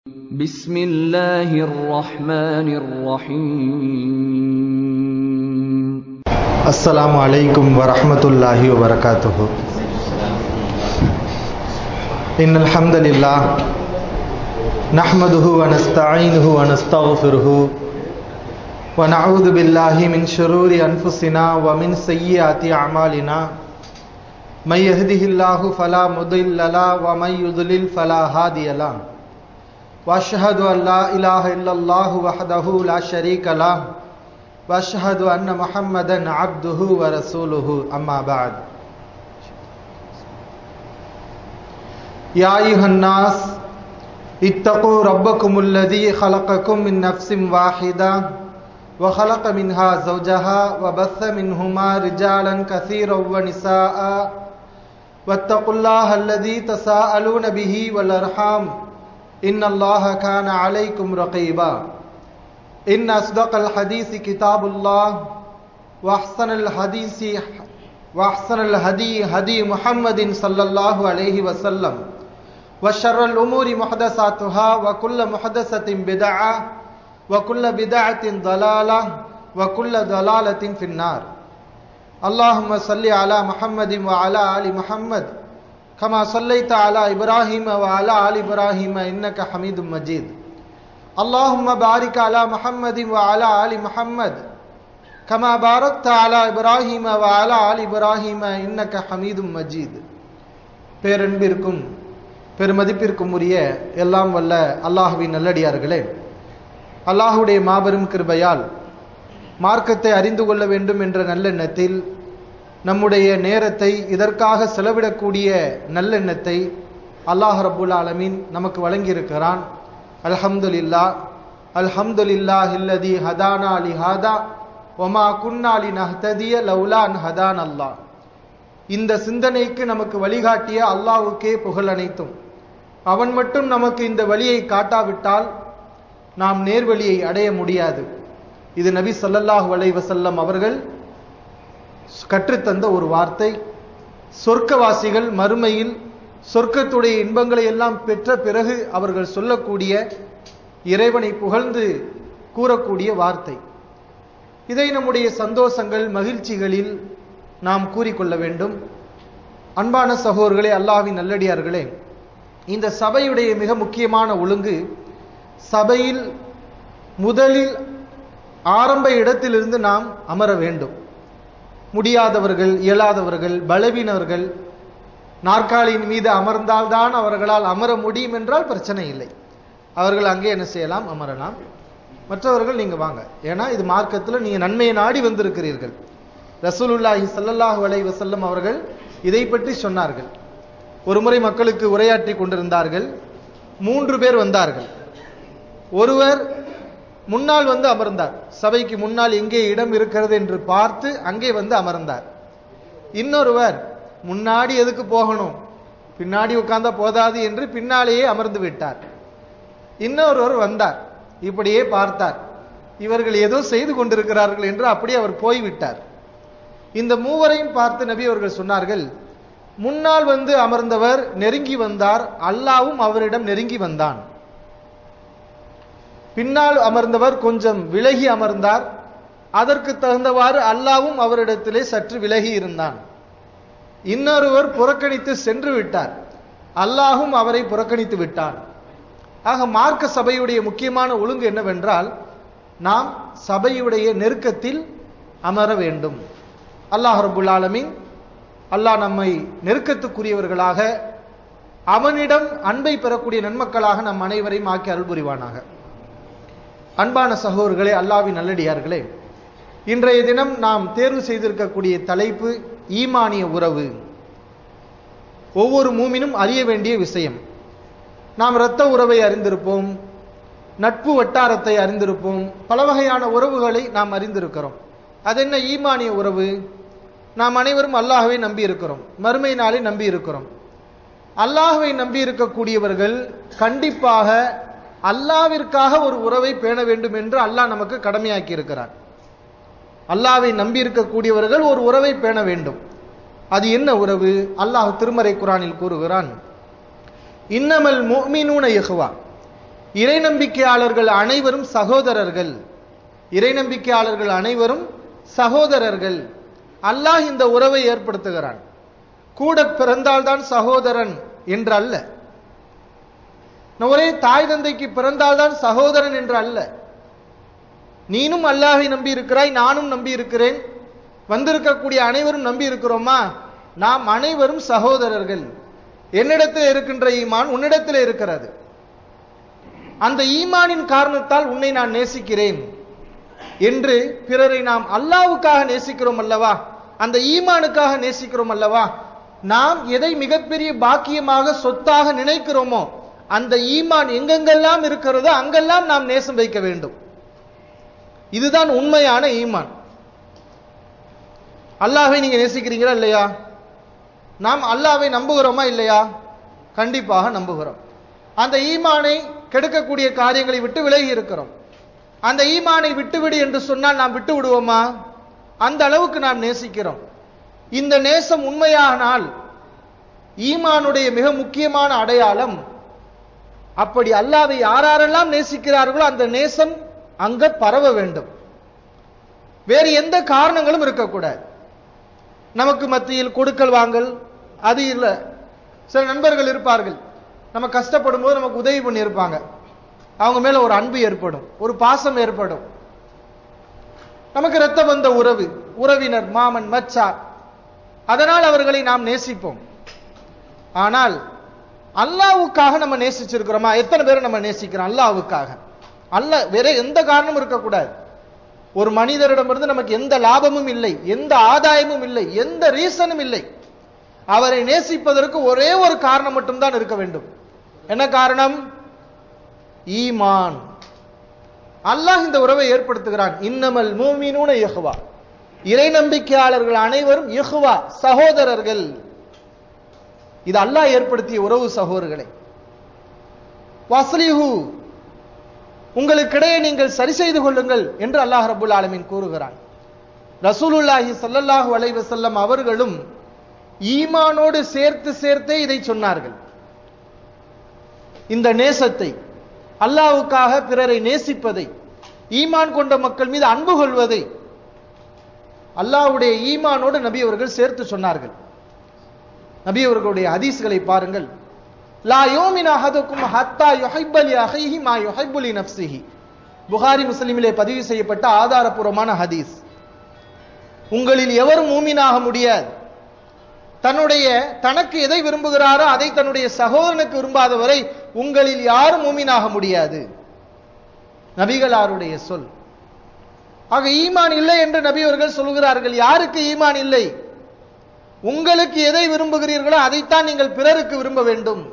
بسم الله الرحمن الرحيم السلام عليكم ورحمة الله وبركاته إن الحمد لله نحمده ونستعينه ونستغفره ونعوذ بالله من شرور أنفسنا ومن سيئات أعمالنا من يهده الله فلا مضل له ومن يضلل فلا هادي له واشهد ان لا اله الا الله وحده لا شريك له واشهد ان محمدا عبده ورسوله اما بعد يا ايها الناس اتقوا ربكم الذي خلقكم من نفس واحده وخلق منها زوجها وبث منهما رجالا كثيرا ونساء واتقوا الله الذي تساءلون به والارحام إن الله كان عليكم رقيبا إن أصدق الحديث كتاب الله وأحسن الحديث وأحسن الهدي هدي محمد صلى الله عليه وسلم وشر الأمور محدثاتها وكل محدثة بدعة وكل بدعة ضلالة وكل ضلالة في النار اللهم صل على محمد وعلى آل محمد كما صليت على إبراهيم وعلى آل إبراهيم إنك حميد مجيد اللهم بارك على محمد وعلى آل محمد كما باركت على إبراهيم وعلى آل إبراهيم إنك حميد مجيد பேரன்பிற்கும் பெருமதிப்பிற்கும் உரிய எல்லாம் வல்ல அல்லாஹுவின் நல்லடியார்களே அல்லாஹுடைய மாபெரும் கிருபையால் மார்க்கத்தை அறிந்து கொள்ள வேண்டும் என்ற நல்லெண்ணத்தில் நம்முடைய நேரத்தை இதற்காக செலவிடக்கூடிய நல்லெண்ணத்தை அல்லாஹ் ரபுல் ஆலமீன் நமக்கு வழங்கியிருக்கிறான் அல்ஹம்துலில்லா அல்ஹம்துலில்லா ஹில்லதி ஹதானா அலி ஹாதா ஒமா குன்னாலி நஹ்ததிய லவுலான் ஹதான் அல்லாஹ் இந்த சிந்தனைக்கு நமக்கு வழிகாட்டிய அல்லாவுக்கே புகழ் அனைத்தும் அவன் மட்டும் நமக்கு இந்த வழியை காட்டாவிட்டால் நாம் நேர்வழியை அடைய முடியாது இது நபி சொல்லல்லாஹு அலைவசல்லம் அவர்கள் கற்றுத்தந்த ஒரு வார்த்தை சொர்க்கவாசிகள் மறுமையில் சொர்க்கத்துடைய இன்பங்களை எல்லாம் பெற்ற பிறகு அவர்கள் சொல்லக்கூடிய இறைவனை புகழ்ந்து கூறக்கூடிய வார்த்தை இதை நம்முடைய சந்தோஷங்கள் மகிழ்ச்சிகளில் நாம் கூறிக்கொள்ள வேண்டும் அன்பான சகோதர்களே அல்லாவின் நல்லடியார்களே இந்த சபையுடைய மிக முக்கியமான ஒழுங்கு சபையில் முதலில் ஆரம்ப இடத்திலிருந்து நாம் அமர வேண்டும் முடியாதவர்கள் இயலாதவர்கள் பலவீனவர்கள் நாற்காலியின் மீது அமர்ந்தால்தான் அவர்களால் அமர முடியும் என்றால் பிரச்சனை இல்லை அவர்கள் அங்கே என்ன செய்யலாம் அமரலாம் மற்றவர்கள் நீங்க வாங்க ஏன்னா இது மார்க்கத்தில் நீங்க நன்மையை நாடி வந்திருக்கிறீர்கள் ரசூலுல்லாஹி சல்லல்லாஹு அலை வசல்லம் அவர்கள் இதை பற்றி சொன்னார்கள் ஒருமுறை மக்களுக்கு உரையாற்றி கொண்டிருந்தார்கள் மூன்று பேர் வந்தார்கள் ஒருவர் முன்னால் வந்து அமர்ந்தார் சபைக்கு முன்னால் எங்கே இடம் இருக்கிறது என்று பார்த்து அங்கே வந்து அமர்ந்தார் இன்னொருவர் முன்னாடி எதுக்கு போகணும் பின்னாடி உட்கார்ந்தா போதாது என்று பின்னாலேயே அமர்ந்து விட்டார் இன்னொருவர் வந்தார் இப்படியே பார்த்தார் இவர்கள் ஏதோ செய்து கொண்டிருக்கிறார்கள் என்று அப்படியே அவர் போய்விட்டார் இந்த மூவரையும் பார்த்து நபி அவர்கள் சொன்னார்கள் முன்னால் வந்து அமர்ந்தவர் நெருங்கி வந்தார் அல்லாவும் அவரிடம் நெருங்கி வந்தான் பின்னால் அமர்ந்தவர் கொஞ்சம் விலகி அமர்ந்தார் அதற்கு தகுந்தவாறு அல்லாவும் அவரிடத்திலே சற்று விலகி இருந்தான் இன்னொருவர் புறக்கணித்து சென்று விட்டார் அல்லாஹும் அவரை புறக்கணித்து விட்டான் ஆக மார்க்க சபையுடைய முக்கியமான ஒழுங்கு என்னவென்றால் நாம் சபையுடைய நெருக்கத்தில் அமர வேண்டும் அல்லாஹ் ரபுல் ஆலமின் அல்லாஹ் நம்மை நெருக்கத்துக்குரியவர்களாக அவனிடம் அன்பை பெறக்கூடிய நன்மக்களாக நம் அனைவரையும் ஆக்கி அருள் புரிவானாக அன்பான சகோதரர்களே அல்லாவின் நல்லடியார்களே இன்றைய தினம் நாம் தேர்வு செய்திருக்கக்கூடிய தலைப்பு ஈமானிய உறவு ஒவ்வொரு மூமினும் அறிய வேண்டிய விஷயம் நாம் இரத்த உறவை அறிந்திருப்போம் நட்பு வட்டாரத்தை அறிந்திருப்போம் பல வகையான உறவுகளை நாம் அறிந்திருக்கிறோம் அது என்ன ஈமானிய உறவு நாம் அனைவரும் அல்லாஹவை நம்பி இருக்கிறோம் மறுமை நாளை நம்பி இருக்கிறோம் அல்லாஹவை நம்பி இருக்கக்கூடியவர்கள் கண்டிப்பாக அல்லாவிற்காக ஒரு உறவை பேண வேண்டும் என்று அல்லாஹ் நமக்கு கடமையாக்கி இருக்கிறார் அல்லாவை நம்பி இருக்கக்கூடியவர்கள் ஒரு உறவை பேண வேண்டும் அது என்ன உறவு அல்லாஹ் திருமறை குரானில் கூறுகிறான் இன்னமல் முஃமினூன இஹ்வா இறை நம்பிக்கையாளர்கள் அனைவரும் சகோதரர்கள் இறை நம்பிக்கையாளர்கள் அனைவரும் சகோதரர்கள் அல்லாஹ் இந்த உறவை ஏற்படுத்துகிறான் கூட பிறந்தால்தான் சகோதரன் என்று அல்ல ஒரே தாய் தந்தைக்கு பிறந்தால்தான் சகோதரன் என்று அல்ல நீனும் அல்லாஹை நம்பி இருக்கிறாய் நானும் நம்பி இருக்கிறேன் வந்திருக்கக்கூடிய அனைவரும் நம்பி இருக்கிறோமா நாம் அனைவரும் சகோதரர்கள் என்னிடத்தில் இருக்கின்ற ஈமான் உன்னிடத்தில் இருக்கிறது அந்த ஈமானின் காரணத்தால் உன்னை நான் நேசிக்கிறேன் என்று பிறரை நாம் அல்லாவுக்காக நேசிக்கிறோம் அல்லவா அந்த ஈமானுக்காக நேசிக்கிறோம் அல்லவா நாம் எதை மிகப்பெரிய பாக்கியமாக சொத்தாக நினைக்கிறோமோ அந்த ஈமான் எங்கெங்கெல்லாம் இருக்கிறதோ அங்கெல்லாம் நாம் நேசம் வைக்க வேண்டும் இதுதான் உண்மையான ஈமான் அல்லாஹை நீங்க நேசிக்கிறீங்களா இல்லையா நாம் அல்லாவை நம்புகிறோமா இல்லையா கண்டிப்பாக நம்புகிறோம் அந்த ஈமானை கெடுக்கக்கூடிய காரியங்களை விட்டு விலகி இருக்கிறோம் அந்த ஈமானை விட்டுவிடு என்று சொன்னால் நாம் விட்டு விடுவோமா அந்த அளவுக்கு நாம் நேசிக்கிறோம் இந்த நேசம் உண்மையானால் ஈமானுடைய மிக முக்கியமான அடையாளம் அப்படி அல்லாவை யாரெல்லாம் நேசிக்கிறார்களோ அந்த நேசம் அங்க பரவ வேண்டும் வேறு எந்த காரணங்களும் இருக்கக்கூடாது நமக்கு மத்தியில் கொடுக்கல் வாங்கல் அது இல்லை சில நண்பர்கள் இருப்பார்கள் நம்ம கஷ்டப்படும் போது நமக்கு உதவி பண்ணி இருப்பாங்க அவங்க மேல ஒரு அன்பு ஏற்படும் ஒரு பாசம் ஏற்படும் நமக்கு இரத்த பந்த உறவு உறவினர் மாமன் மச்சா அதனால் அவர்களை நாம் நேசிப்போம் ஆனால் அல்லாவுக்காக நம்ம நேசிச்சிருக்கிறோமா எத்தனை பேரை நம்ம நேசிக்கிறோம் அல்லாவுக்காக அல்ல வேற எந்த காரணமும் இருக்கக்கூடாது ஒரு மனிதரிடமிருந்து நமக்கு எந்த லாபமும் இல்லை எந்த ஆதாயமும் இல்லை எந்த ரீசனும் இல்லை அவரை நேசிப்பதற்கு ஒரே ஒரு காரணம் மட்டும்தான் இருக்க வேண்டும் என்ன காரணம் ஈமான் அல்லாஹ் இந்த உறவை ஏற்படுத்துகிறான் இன்னமல் மூமினூன யஹ்வா இறை நம்பிக்கையாளர்கள் அனைவரும் யஹ்வா சகோதரர்கள் இது அல்லாஹ் ஏற்படுத்திய உறவு சகோதரர்களை வஸ்லிஹு உங்களுக்கிடையே நீங்கள் சரி செய்து கொள்ளுங்கள் என்று அல்லாஹ் ரபுல் ஆலமீன் கூறுகிறான் ரசூலுல்லாஹி ஸல்லல்லாஹு அலைஹி வஸல்லம் அவர்களும் ஈமானோடு சேர்த்து சேர்த்தே இதை சொன்னார்கள் இந்த நேசத்தை அல்லாவுக்காக பிறரை நேசிப்பதை ஈமான் கொண்ட மக்கள் மீது அன்பு கொள்வதை அல்லாஹ்வுடைய ஈமானோடு நபி அவர்கள் சேர்த்து சொன்னார்கள் நபி அவர்களுடைய ஹதீஸ்களை பாருங்கள் லா யோமின் அஹதுக்கும் ஹத்தா யுஹைப்பலி அஹைஹி மா யுஹைப்புலி நஃப்சிஹி புகாரி முஸ்லிமிலே பதிவு செய்யப்பட்ட ஆதாரபூர்வமான ஹதீஸ் உங்களில் எவரும் மூமினாக முடியாது தன்னுடைய தனக்கு எதை விரும்புகிறாரோ அதை தன்னுடைய சகோதரனுக்கு விரும்பாதவரை உங்களில் யாரும் மூமினாக முடியாது நபிகளாருடைய சொல் ஆக ஈமான் இல்லை என்று நபி அவர்கள் சொல்கிறார்கள் யாருக்கு ஈமான் இல்லை உங்களுக்கு எதை விரும்புகிறீர்களோ அதைத்தான் நீங்கள் பிறருக்கு விரும்ப வேண்டும்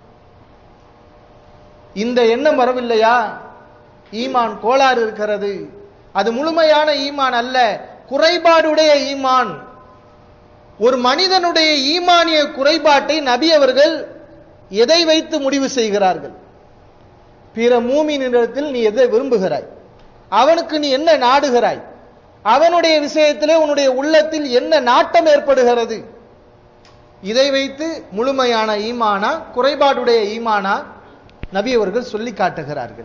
இந்த எண்ணம் வரவில்லையா ஈமான் கோளாறு இருக்கிறது அது முழுமையான ஈமான் அல்ல குறைபாடுடைய ஈமான் ஒரு மனிதனுடைய ஈமானிய குறைபாட்டை நபி அவர்கள் எதை வைத்து முடிவு செய்கிறார்கள் பிற மூமினிடத்தில் நீ எதை விரும்புகிறாய் அவனுக்கு நீ என்ன நாடுகிறாய் அவனுடைய விஷயத்திலே உன்னுடைய உள்ளத்தில் என்ன நாட்டம் ஏற்படுகிறது இதை வைத்து முழுமையான ஈமானா குறைபாடுடைய ஈமானா நபி அவர்கள் சொல்லி காட்டுகிறார்கள்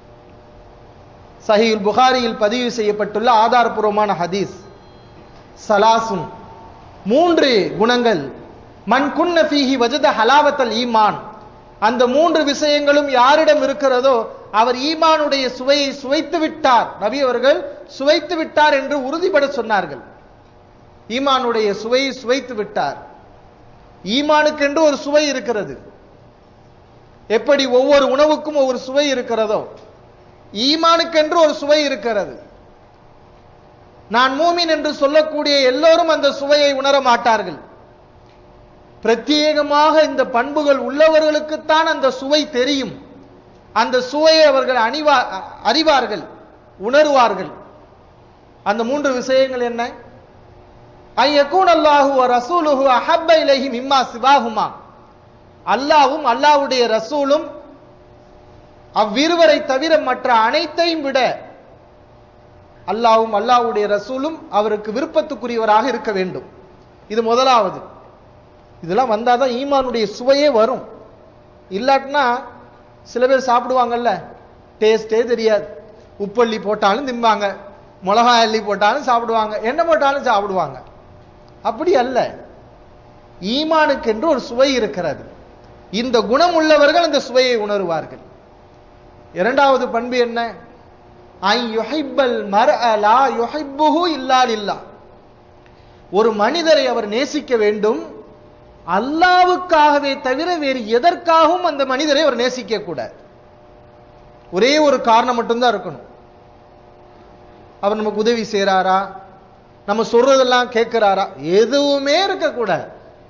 சஹீல் புகாரியில் பதிவு செய்யப்பட்டுள்ள ஆதாரபூர்வமான ஹதீஸ் சலாசுன் மூன்று குணங்கள் மண் குன்ன ஃபீஹி வஜத ஹலாவத்தல் ஈமான் அந்த மூன்று விஷயங்களும் யாரிடம் இருக்கிறதோ அவர் ஈமானுடைய சுவையை சுவைத்து விட்டார் நபி அவர்கள் சுவைத்து விட்டார் என்று உறுதிபட சொன்னார்கள் ஈமானுடைய சுவையை சுவைத்து விட்டார் ஈமானுக்கென்று ஒரு சுவை இருக்கிறது எப்படி ஒவ்வொரு உணவுக்கும் ஒவ்வொரு சுவை இருக்கிறதோ ஈமானுக்கென்று ஒரு சுவை இருக்கிறது நான் மூமின் என்று சொல்லக்கூடிய எல்லோரும் அந்த சுவையை உணர மாட்டார்கள் பிரத்யேகமாக இந்த பண்புகள் உள்ளவர்களுக்குத்தான் அந்த சுவை தெரியும் அந்த சுவையை அவர்கள் அணிவா அறிவார்கள் உணர்வார்கள் அந்த மூன்று விஷயங்கள் என்ன ஐயக்கூன் அல்லாஹு ரசூலுஹு அஹப்ப இலைஹி மிம்மா சிவாகுமா அல்லாவும் அல்லாஹ்வுடைய ரசூலும் அவ்விருவரை தவிர மற்ற அனைத்தையும் விட அல்லாவும் அல்லாஹ்வுடைய ரசூலும் அவருக்கு விருப்பத்துக்குரியவராக இருக்க வேண்டும் இது முதலாவது இதெல்லாம் வந்தாதான் ஈமானுடைய சுவையே வரும் இல்லாட்டினா சில பேர் சாப்பிடுவாங்கல்ல டேஸ்டே தெரியாது உப்பள்ளி போட்டாலும் திம்பாங்க மிளகாய் அள்ளி போட்டாலும் சாப்பிடுவாங்க என்ன போட்டாலும் சாப்பிடுவாங்க அப்படி அல்ல ஈமானுக்கென்று ஒரு சுவை இருக்கிறது இந்த குணம் உள்ளவர்கள் அந்த சுவையை உணருவார்கள் இரண்டாவது பண்பு என்ன ஐ யுஹிப்பல் மர்அ லா யுஹிப்புஹு இல்லா லில்லாஹ் ஒரு மனிதரை அவர் நேசிக்க வேண்டும் அல்லாவுக்காகவே தவிர வேறு எதற்காகவும் அந்த மனிதரை அவர் நேசிக்க கூடாது ஒரே ஒரு காரணம் மட்டும்தான் இருக்கணும் அவர் நமக்கு உதவி செய்றாரா நம்ம சொல்றதெல்லாம் கேட்கிறாரா எதுவுமே இருக்கக்கூடாது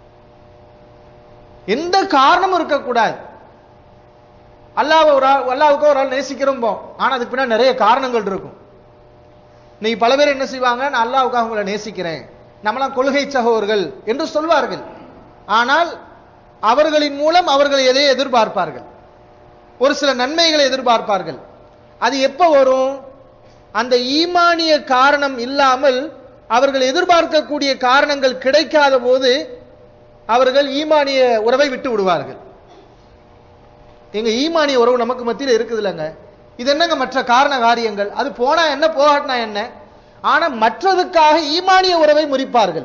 எந்த காரணமும் இருக்கக்கூடாது அல்லாஹ் ஒரு ஆள் அல்லாவுக்கு ஒரு ஆள் நேசிக்கிறோம் ஆனா அதுக்கு பின்னாடி நிறைய காரணங்கள் இருக்கும் நீ பல பேர் என்ன செய்வாங்க நான் அல்லாவுக்காக உங்களை நேசிக்கிறேன் நம்மளாம் கொள்கை சகோதரர்கள் என்று சொல்வார்கள் ஆனால் அவர்களின் மூலம் அவர்கள் எதை எதிர்பார்ப்பார்கள் ஒரு சில நன்மைகளை எதிர்பார்ப்பார்கள் அது எப்ப வரும் அந்த ஈமானிய காரணம் இல்லாமல் அவர்கள் எதிர்பார்க்கக்கூடிய காரணங்கள் கிடைக்காத போது அவர்கள் ஈமானிய உறவை விட்டு விடுவார்கள் எங்க ஈமானிய உறவு நமக்கு மத்தியில் இருக்குது இல்லைங்க இது என்னங்க மற்ற காரண காரியங்கள் அது போனா என்ன போகாட்டினா என்ன ஆனா மற்றதுக்காக ஈமானிய உறவை முறிப்பார்கள்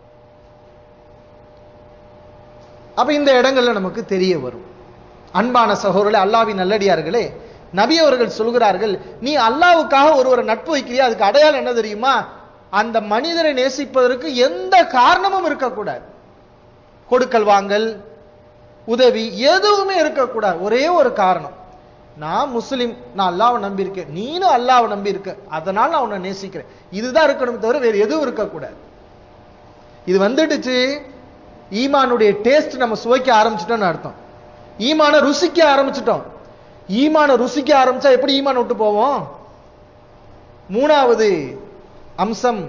அப்ப இந்த இடங்கள்ல நமக்கு தெரிய வரும் அன்பான சகோதரர்களே அல்லாவின் நல்லடியார்களே நபி அவர்கள் சொல்கிறார்கள் நீ அல்லாவுக்காக ஒருவரை நட்பு வைக்கிறியா அதுக்கு அடையாளம் என்ன தெரியுமா அந்த மனிதரை நேசிப்பதற்கு எந்த காரணமும் இருக்கக்கூடாது கொடுக்கல் வாங்கல் உதவி எதுவுமே இருக்கக்கூடாது ஒரே ஒரு காரணம் நான் முஸ்லிம் நான் அல்லாவை நம்பியிருக்கேன் நீனும் அல்லாவை நம்பி இருக்க அதனால நான் உன்னை நேசிக்கிறேன் இதுதான் இருக்கணும் தவிர வேறு எதுவும் இருக்கக்கூடாது இது வந்துடுச்சு ஈமானுடைய டேஸ்ட் நம்ம சுவைக்க ஆரம்பிச்சிட்டோம்னு அர்த்தம் ஈமான ருசிக்க ஆரம்பிச்சிட்டோம் ஈமான ருசிக்க ஆரம்பிச்சா எப்படி ஈமான் விட்டு போவோம் மூணாவது அம்சம்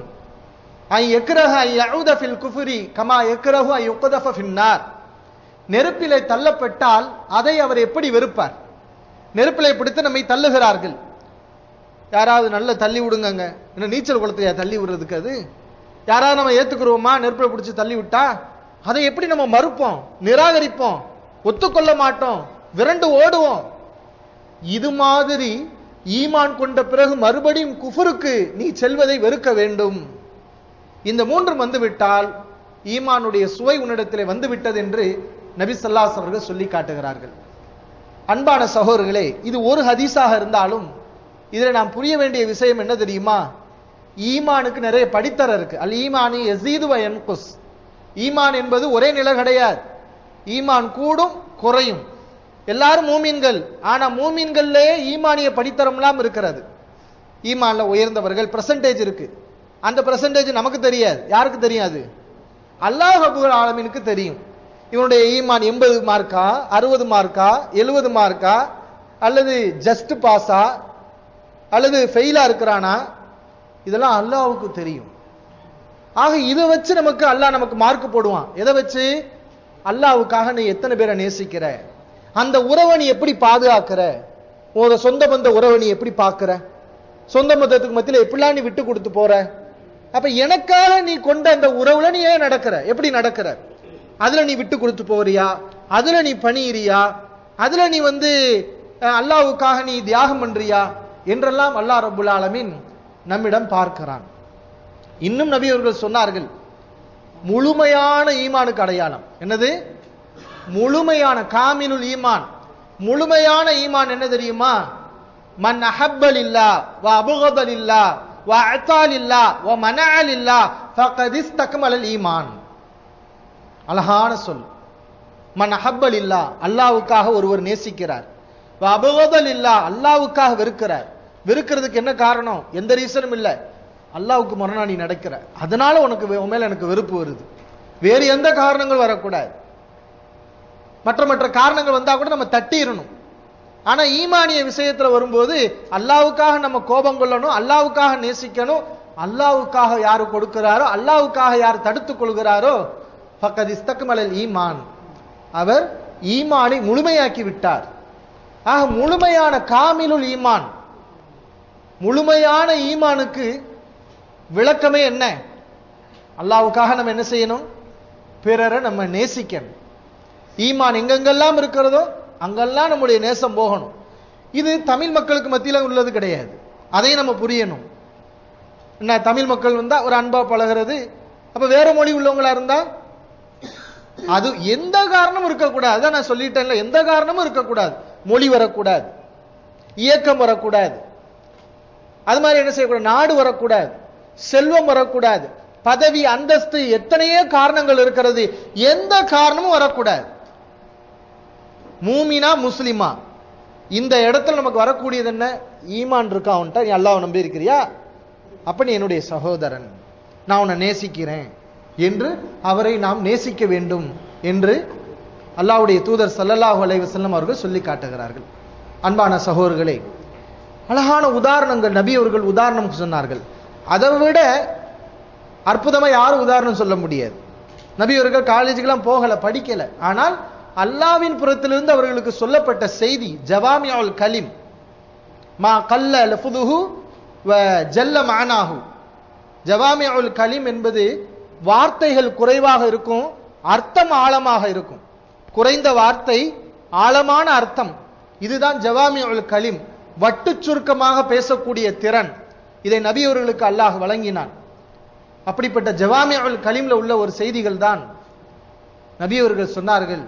ஐ எக்ரஹ ஐ யஊத ஃபில் குஃப்ரி கமா எக்ரஹு ஐ யுக்தஃப ஃபின்னார் நெருப்பிலே தள்ளப்பட்டால் அதை அவர் எப்படி வெறுப்பார் நெருப்பிலை பிடித்து நம்மை தள்ளுகிறார்கள் யாராவது நல்ல தள்ளி விடுங்கங்க என்ன நீச்சல் குளத்தையா தள்ளி விடுறதுக்கு அது யாராவது நம்ம ஏத்துக்குருவோமா நெருப்பில பிடிச்சு தள்ளி விட்டா அதை எப்படி நம்ம மறுப்போம் நிராகரிப்போம் ஒத்துக்கொள்ள மாட்டோம் விரண்டு ஓடுவோம் இது மாதிரி ஈமான் கொண்ட பிறகு மறுபடியும் குஃபருக்கு நீ செல்வதை வெறுக்க வேண்டும் இந்த மூன்றும் வந்துவிட்டால் ஈமானுடைய சுவை உன்னிடத்திலே வந்துவிட்டது என்று நபி ஸல்லல்லாஹு அவர்கள் சொல்லி காட்டுகிறார்கள் அன்பான சகோதரர்களே இது ஒரு ஹதீஸாக இருந்தாலும் இதில் நாம் புரிய வேண்டிய விஷயம் என்ன தெரியுமா ஈமானுக்கு நிறைய படித்தர இருக்கு அல் ஈமானி எசீது என்குஸ் ஈமான் என்பது ஒரே நிலை கிடையாது ஈமான் கூடும் குறையும் எல்லாரும் மூமீன்கள் ஆனா மூமீன்கள்லயே ஈமானிய படித்தரம்லாம் இருக்கிறது ஈமான்ல உயர்ந்தவர்கள் பிரசன்டேஜ் இருக்கு அந்த பிரசன்டேஜ் நமக்கு தெரியாது யாருக்கு தெரியாது அல்லாஹ் ரபுல் ஆலமீனுக்கு தெரியும் இவனுடைய ஈமான் எண்பது மார்க்கா அறுபது மார்க்கா எழுபது மார்க்கா அல்லது ஜஸ்ட் பாஸா அல்லது ஃபெயிலா இருக்கிறானா இதெல்லாம் அல்லாஹ்வுக்கு தெரியும் ஆக இதை வச்சு நமக்கு அல்லாஹ் நமக்கு மார்க் போடுவான் எதை வச்சு அல்லாஹ்வுக்காக நீ எத்தனை பேரை நேசிக்கிற அந்த உறவை நீ எப்படி பாதுகாக்கிற உன்னோட சொந்த பந்த உறவை நீ எப்படி பார்க்கிற சொந்த பந்தத்துக்கு மத்தியில எப்படிலாம் நீ விட்டு கொடுத்து போற அப்ப எனக்காக நீ கொண்ட அந்த உறவுல நீ ஏன் நடக்கிற எப்படி நடக்கிற அதுல நீ விட்டு கொடுத்து போறியா அதுல நீ பணியிறியா அதுல நீ வந்து அஹ், அல்லாஹ்வுக்காக நீ தியாகம் பண்றியா என்றெல்லாம் அல்லாஹ் ரபுல் ஆலமீன் நம்மிடம் பார்க்கிறான் இன்னும் நபி அவர்கள் சொன்னார்கள் முழுமையான ஈமானுக்கு அடையாளம் என்னது முழுமையான காமினுல் ஈமான் முழுமையான ஈமான் என்ன தெரியுமா மன் அஹப்பல் இல்லா வ அபுகதல் இல்லா வ அத்தால் இல்லா வ மனஅல் இல்லா ஃபகத் இஸ்தக்மலல் ஈமான் அழகான சொல் மன் அஹப்பல் இல்லா அல்லாஹ்வுக்காக ஒருவர் நேசிக்கிறார் வ அபுகதல் இல்லா அல்லாஹ்வுக்காக வெறுக்கிறார் வெறுக்கிறதுக்கு என்ன காரணம் எந்த ரீசனும் இல்லை அல்லாஹ்வுக்கு முரணா நீ நடக்கிற அதனால உனக்கு வே- உன் மேல எனக்கு வெறுப்பு வருது வேறு எந்த காரணங்கள் வரக்கூடாது மற்ற மற்ற காரணங்கள் வந்தா கூட நம்ம தட்டிடணும் ஆனா ஈமானிய விஷயத்துல வரும்போது அல்லாவுக்காக நம்ம கோபம் கொள்ளணும் அல்லாவுக்காக நேசிக்கணும் அல்லாவுக்காக யாரு கொடுக்கிறாரோ அல்லாவுக்காக யார் தடுத்துக் கொள்கிறாரோ பக்கத் இஸ்தக்மலல் ஈமான் அவர் ஈமானை முழுமையாக்கி விட்டார் ஆக முழுமையான காமிலுல் ஈமான் முழுமையான ஈமானுக்கு விளக்கமே என்ன அல்லாவுக்காக நம்ம என்ன செய்யணும் பிறரை நம்ம நேசிக்கணும் ஈமான் எங்கெங்கெல்லாம் இருக்கிறதோ அங்கெல்லாம் நம்முடைய நேசம் போகணும் இது தமிழ் மக்களுக்கு மத்தியில் உள்ளது கிடையாது அதையும் நம்ம புரியணும் என்ன தமிழ் மக்கள் வந்தா ஒரு அன்பா பழகிறது அப்ப வேற மொழி உள்ளவங்களா இருந்தா அது எந்த காரணமும் இருக்கக்கூடாது அதான் நான் சொல்லிட்டேன்ல எந்த காரணமும் இருக்கக்கூடாது மொழி வரக்கூடாது இயக்கம் வரக்கூடாது அது மாதிரி என்ன செய்யக்கூடாது நாடு வரக்கூடாது செல்வம் வரக்கூடாது பதவி அந்தஸ்து எத்தனையோ காரணங்கள் இருக்கிறது எந்த காரணமும் வரக்கூடாது மூமினா முஸ்லிமா இந்த இடத்துல நமக்கு வரக்கூடியது என்ன ஈமான் இருக்கா அவன்கிட்ட நீ அல்லாஹ் நம்பி இருக்கிறியா அப்ப நீ என்னுடைய சகோதரன் நான் உன்னை நேசிக்கிறேன் என்று அவரை நாம் நேசிக்க வேண்டும் என்று அல்லாஹ்வுடைய தூதர் ஸல்லல்லாஹு அலைஹி வஸல்லம் அவர்கள் சொல்லி காட்டுகிறார்கள் அன்பான சகோதரர்களே அழகான உதாரணங்கள் நபி அவர்கள் உதாரணம் சொன்னார்கள் அதை விட அற்புதமா யாரும் உதாரணம் சொல்ல முடியாது நபி அவர்கள் காலேஜுக்கெல்லாம் போகல படிக்கல ஆனால் அல்லாவின் புறத்திலிருந்து அவர்களுக்கு சொல்லப்பட்ட செய்தி ஜவாமியால் கலிம் மா கல்ல லஃபுதுஹு வ ஜல்ல மானாஹு ஜவாமியுல் கலிம் என்பது வார்த்தைகள் குறைவாக இருக்கும் அர்த்தம் ஆழமாக இருக்கும் குறைந்த வார்த்தை ஆழமான அர்த்தம் இதுதான் ஜவாமியுல் கலிம் வட்டுச் சுருக்கமாக பேசக்கூடிய திறன் இதை நபி அவர்களுக்கு அல்லாஹ் வழங்கினான் அப்படிப்பட்ட ஜவாமியுல் கலிம்ல உள்ள ஒரு செய்திகள் தான் நபி அவர்கள் சொன்னார்கள்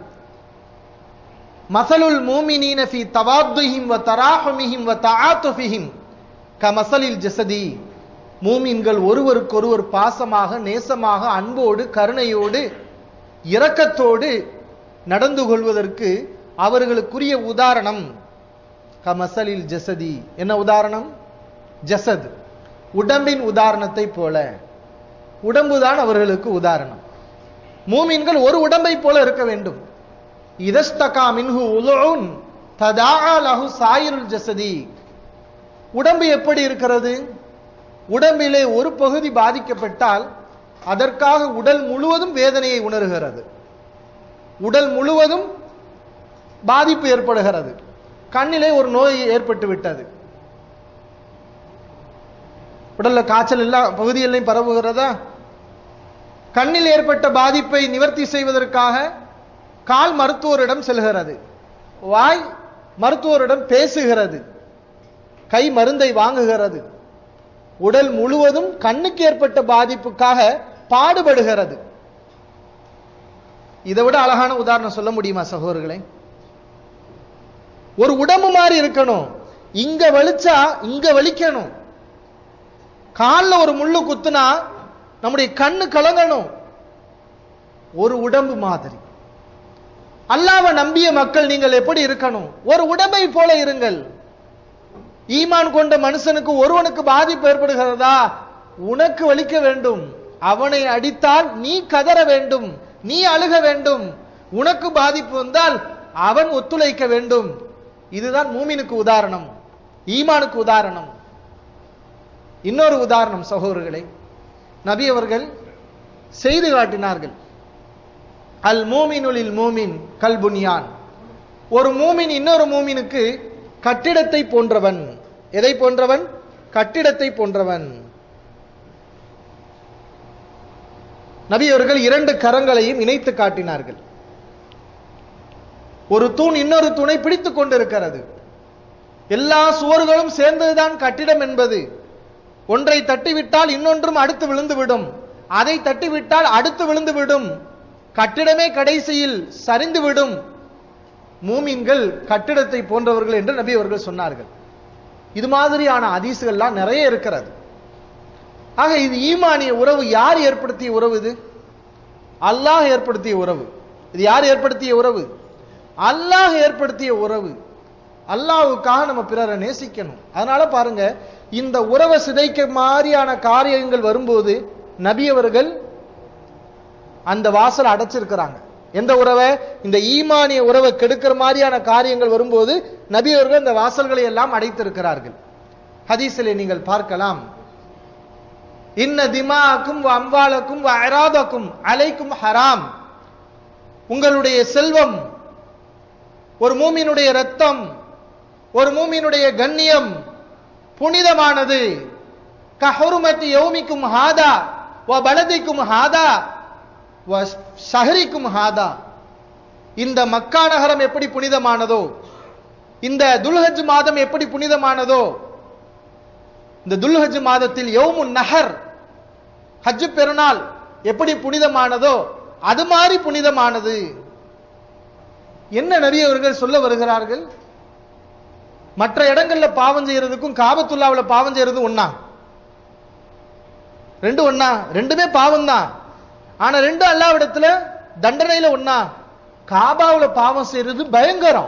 மசலுல் மூமினீன ஃபி தவாத்துஹிம் வ தராஹுமிஹிம் வ தஆத்துஃபிஹிம் கமசலில் ஜஸதி மூமின்கள் ஒருவருக்கொருவர் பாசமாக நேசமாக அன்போடு கருணையோடு இரக்கத்தோடு நடந்து கொள்வதற்கு அவர்களுக்குரிய உதாரணம் கமசலில் ஜசதி என்ன உதாரணம் ஜசத் உடம்பின் உதாரணத்தை போல உடம்புதான் அவர்களுக்கு உதாரணம் மூமின்கள் ஒரு உடம்பை போல இருக்க வேண்டும் இதஸ்தகா மின்ஹு உலுன் ததாஆ லஹு சாயிருல் ஜசதி உடம்பு எப்படி இருக்கிறது உடம்பிலே ஒரு பகுதி பாதிக்கப்பட்டால் அதற்காக உடல் முழுவதும் வேதனையை உணர்கிறது உடல் முழுவதும் பாதிப்பு ஏற்படுகிறது கண்ணிலே ஒரு நோய் ஏற்பட்டு விட்டது உடல்ல காய்ச்சல் எல்லா பகுதிகளிலும் பரவுகிறதா கண்ணில் ஏற்பட்ட பாதிப்பை நிவர்த்தி செய்வதற்காக கால் மருத்துவரிடம் செல்கிறது வாய் மருத்துவரிடம் பேசுகிறது கை மருந்தை வாங்குகிறது உடல் முழுவதும் கண்ணுக்கு ஏற்பட்ட பாதிப்புக்காக பாடுபடுகிறது இதை விட அழகான உதாரணம் சொல்ல முடியுமா சகோதரர்களே ஒரு உடம்பு மாதிரி இருக்கணும் இங்க வலிச்சா இங்க வலிக்கணும் காலில் ஒரு முள்ளு குத்துனா நம்முடைய கண்ணு கலங்கணும் ஒரு உடம்பு மாதிரி அல்லாவை நம்பிய மக்கள் நீங்கள் எப்படி இருக்கணும் ஒரு உடம்பை போல இருங்கள் ஈமான் கொண்ட மனுஷனுக்கு ஒருவனுக்கு பாதிப்பு ஏற்படுகிறதா உனக்கு வலிக்க வேண்டும் அவனை அடித்தால் நீ கதற வேண்டும் நீ அழுக வேண்டும் உனக்கு பாதிப்பு வந்தால் அவன் ஒத்துழைக்க வேண்டும் இதுதான் மூமினுக்கு உதாரணம் ஈமானுக்கு உதாரணம் இன்னொரு உதாரணம் சகோதரர்களே நபி அவர்கள் செய்து காட்டினார்கள் அல் மூமினுலில் மூமின் கல்புனியான் ஒரு மூமின் இன்னொரு மூமினுக்கு கட்டிடத்தை போன்றவன் எதை போன்றவன் கட்டிடத்தை போன்றவன் நபி அவர்கள் இரண்டு கரங்களையும் இணைத்து காட்டினார்கள் ஒரு தூண் இன்னொரு தூணை பிடித்துக் கொண்டிருக்கிறது எல்லா சுவர்களும் சேர்ந்ததுதான் கட்டிடம் என்பது ஒன்றை தட்டிவிட்டால் இன்னொன்றும் அடுத்து விழுந்துவிடும் அதை தட்டிவிட்டால் அடுத்து விழுந்துவிடும் கட்டிடமே கடைசியில் சரிந்துவிடும் மூமின்கள் கட்டிடத்தை போன்றவர்கள் என்று நபி அவர்கள் சொன்னார்கள் இது மாதிரியான அதிசுகள்லாம் நிறைய இருக்கிறது ஆக இது ஈமானிய உறவு யார் ஏற்படுத்திய உறவு இது அல்லாஹ் ஏற்படுத்திய உறவு இது யார் ஏற்படுத்திய உறவு அல்லாஹ் ஏற்படுத்திய உறவு அல்லாஹ்வுக்காக நம்ம பிறரை நேசிக்கணும் அதனால பாருங்க இந்த உறவை சிதைக்க மாதிரியான காரியங்கள் வரும்போது நபி அவர்கள் அந்த வாசல் அடைச்சிருக்கிறாங்க எந்த உறவை இந்த ஈமானிய உறவை கெடுக்கிற மாதிரியான காரியங்கள் வரும்போது நபி அவர்கள் இந்த வாசல்களை எல்லாம் அடைத்திருக்கிறார்கள் ஹதீஸிலே நீங்கள் பார்க்கலாம் இன்ன திமாக்கும் அம்பாலக்கும் அராதக்கும் அலைக்கும் ஹராம் உங்களுடைய செல்வம் ஒரு மூமியினுடைய ரத்தம் ஒரு மூமியினுடைய கண்ணியம் புனிதமானது கஹருமத்தி யௌமிக்கும் ஹாதா வ பலதிக்கும் ஹாதா வ ஷஹரிக்கும் ஹாதா இந்த மக்கா நகரம் எப்படி புனிதமானதோ இந்த துல்ஹஜ் மாதம் எப்படி புனிதமானதோ இந்த துல்ஹஜ் மாதத்தில் யௌமுன் நஹர் ஹஜ் பெருநாள் எப்படி புனிதமானதோ அது மாதிரி புனிதமானது என்ன நபி அவர்கள் சொல்ல வருகிறார்கள் மற்ற இடங்கள்ல பாவம் செய்யறதுக்கும் காபத்துல்லாவுல பாவம் செய்யறது ஒண்ணா ரெண்டு ஒண்ணா ரெண்டுமே பாவம் தான் ஆனா ரெண்டும் அல்லாவிடத்துல தண்டனையில ஒண்ணா காபாவுல பாவம் செய்யறது பயங்கரம்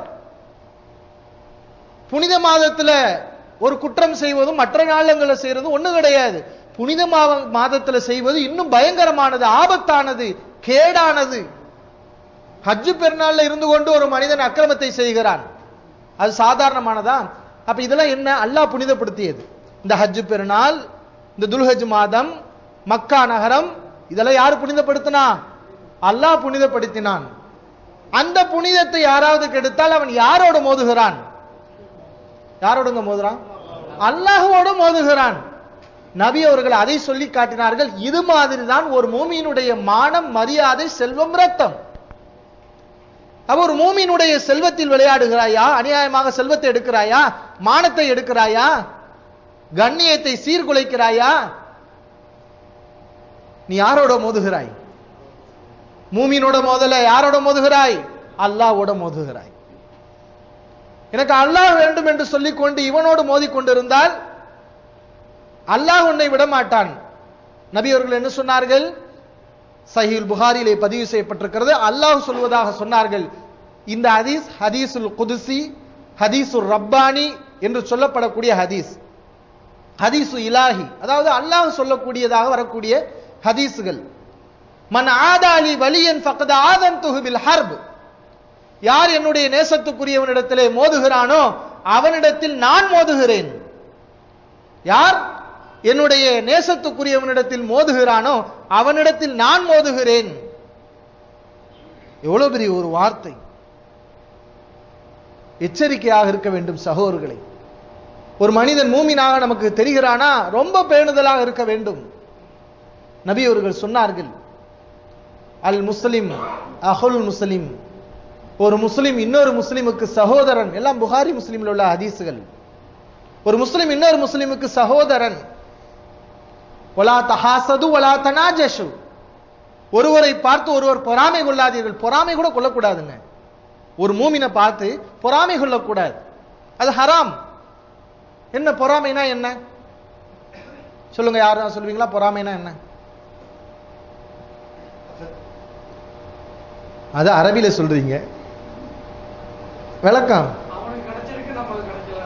புனித மாதத்துல ஒரு குற்றம் செய்வதும் மற்ற நாளங்களில் செய்யறதும் ஒண்ணு கிடையாது புனித மாத- மாதத்துல செய்வது இன்னும் பயங்கரமானது ஆபத்தானது கேடானது ஹஜ்ஜு பெருநாள்ல இருந்து கொண்டு ஒரு மனிதன் அக்கிரமத்தை செய்கிறான் அது சாதாரணமானதா அப்ப இதெல்லாம் என்ன அல்லாஹ் புனிதப்படுத்தியது இந்த ஹஜ்ஜு பெருநாள் இந்த துல்ஹஜ் மாதம் மக்கா நகரம் இதெல்லாம் யாரு புனிதப்படுத்தினா அல்லாஹ் புனிதப்படுத்தினான் அந்த புனிதத்தை யாராவது கெடுத்தால் அவன் யாரோட மோதுகிறான் யாரோடுங்க மோதுறான் அல்லாஹுவோட மோதுகிறான் நபி அவர்கள் அதை சொல்லி காட்டினார்கள் இது மாதிரி தான் ஒரு மூமியினுடைய மானம் மரியாதை செல்வம் ரத்தம் அப்ப ஒரு மூமியினுடைய செல்வத்தில் விளையாடுகிறாயா அநியாயமாக செல்வத்தை எடுக்கிறாயா மானத்தை எடுக்கிறாயா கண்ணியத்தை சீர்குலைக்கிறாயா நீ யாரோட மோதுகிறாய் மூமியினோட மோதல யாரோட மோதுகிறாய் அல்லாஹ்வோட மோதுகிறாய் எனக்கு அல்லாஹ் வேண்டும் என்று சொல்லிக் கொண்டு இவனோடு மோதிக் கொண்டிருந்தால் அல்லாஹ் உன்னை விட மாட்டான் நபி அவர்கள் என்ன சொன்னார்கள் சஹீல் புகாரிலே பதிவு செய்யப்பட்டிருக்கிறது அல்லாஹ் சொல்வதாக சொன்னார்கள் இந்த ஹதீஸ் ஹதீசுல் குதுசி ஹதீசுல் ரப்பானி என்று சொல்லப்படக்கூடிய ஹதீஸ் ஹதீசு இலாஹி அதாவது அல்லாஹ் சொல்லக்கூடியதாக வரக்கூடிய ஹதீஸுகள் மன் ஆதாலி வலியன் ஃபக்கத ஆதன் துஹுபில் ஹர்ப் யார் என்னுடைய நேசத்துக்குரியவனிடத்திலே மோதுகிறானோ அவனிடத்தில் நான் மோதுகிறேன் யார் என்னுடைய நேசத்துக்குரியவனிடத்தில் மோதுகிறானோ அவனிடத்தில் நான் மோதுகிறேன் எவ்வளவு பெரிய ஒரு வார்த்தை எச்சரிக்கையாக இருக்க வேண்டும் சகோதரர்களை ஒரு மனிதன் மூமினாக நமக்கு தெரிகிறானா ரொம்ப பேணுதலாக இருக்க வேண்டும் நபி அவர்கள் சொன்னார்கள் அல் முஸ்லிம் அஹுல் முஸ்லிம் ஒரு முஸ்லிம் இன்னொரு முஸ்லிமுக்கு சகோதரன் எல்லாம் புகாரி முஸ்லிமில் உள்ள ஹதீஸுகள் ஒரு முஸ்லிம் இன்னொரு முஸ்லிமுக்கு சகோதரன் ஒலா தஹாசது ஒலா தனாஜஷு ஒருவரை பார்த்து ஒருவர் பொறாமை கொள்ளாதீர்கள் பொறாமை கூட கொள்ளக்கூடாதுங்க ஒரு மூமினை பார்த்து பொறாமை கொள்ளக்கூடாது அது ஹராம் என்ன பொறாமைனா என்ன சொல்லுங்க யாரும் சொல்லுவீங்களா பொறாமைனா என்ன அது அரபியில சொல்றீங்க விளக்கம் அவனுக்கு கிடைச்சிருக்கு நமக்கு கிடைக்கல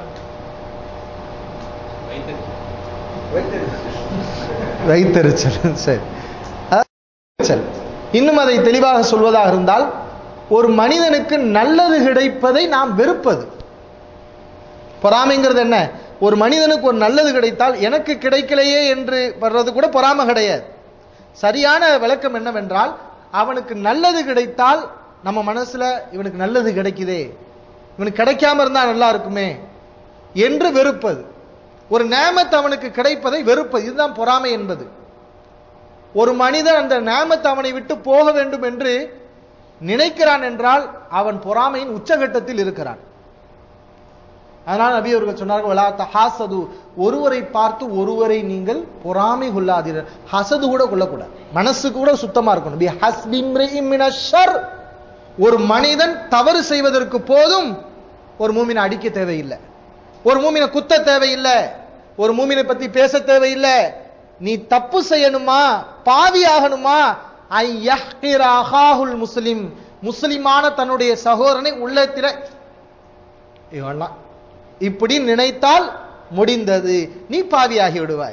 வைத்தறிச்சல் சரி அதாவது வைத்தறிச்சல். இன்னும் அதை தெளிவாக சொல்வதாக இருந்தால் ஒரு மனிதனுக்கு நல்லது கிடைப்பதை நாம் வெறுப்பது பொறாமைங்கிறது என்ன ஒரு மனிதனுக்கு ஒரு நல்லது கிடைத்தால் எனக்கு கிடைக்கலையே என்று வர்றது கூட பொறாமை கிடையாது சரியான விளக்கம் என்னவென்றால் அவனுக்கு நல்லது கிடைத்தால் நம்ம மனசுல இவனுக்கு நல்லது கிடைக்குதே இவனுக்கு கிடைக்காம இருந்தா நல்லா இருக்குமே என்று வெறுப்பது ஒரு நேமத் அவனுக்கு கிடைப்பதை வெறுப்பது இதுதான் பொறாமை என்பது ஒரு மனிதன் அந்த நேமத் அவனை விட்டு போக வேண்டும் என்று நினைக்கிறான் என்றால் அவன் பொறாமையின் உச்சகட்டத்தில் இருக்கிறான் அதனால் நபி அவர்கள் சொன்னார்கள் "வலா தஹாசது ஒருவரை பார்த்து ஒருவரை நீங்கள் பொறாமை கொள்ளாதீர்கள் ஹசது கூட கொள்ளக்கூடாது மனசு கூட சுத்தமா இருக்கணும் பி ஹஸ்பி இம்ரிஇம் மினஷ் ஷர். ஒரு மனிதன் தவறு செய்வதற்கு போதும் ஒரு மூமினை அடிக்க தேவையில்லை ஒரு மூமினை குத்த தேவையில்லை ஒரு மூமினை பத்தி பேச தேவையில்லை நீ தப்பு செய்யணுமா பாவி ஆகணுமா ஐ யஹ்கிர அஹாஹுல் முஸ்லிம் முஸ்லிமான தன்னுடைய சகோதரனை உள்ளத்தில இவன்லாம் இப்படி நினைத்தால் முடிந்தது நீ பாவியாகி விடுவாய்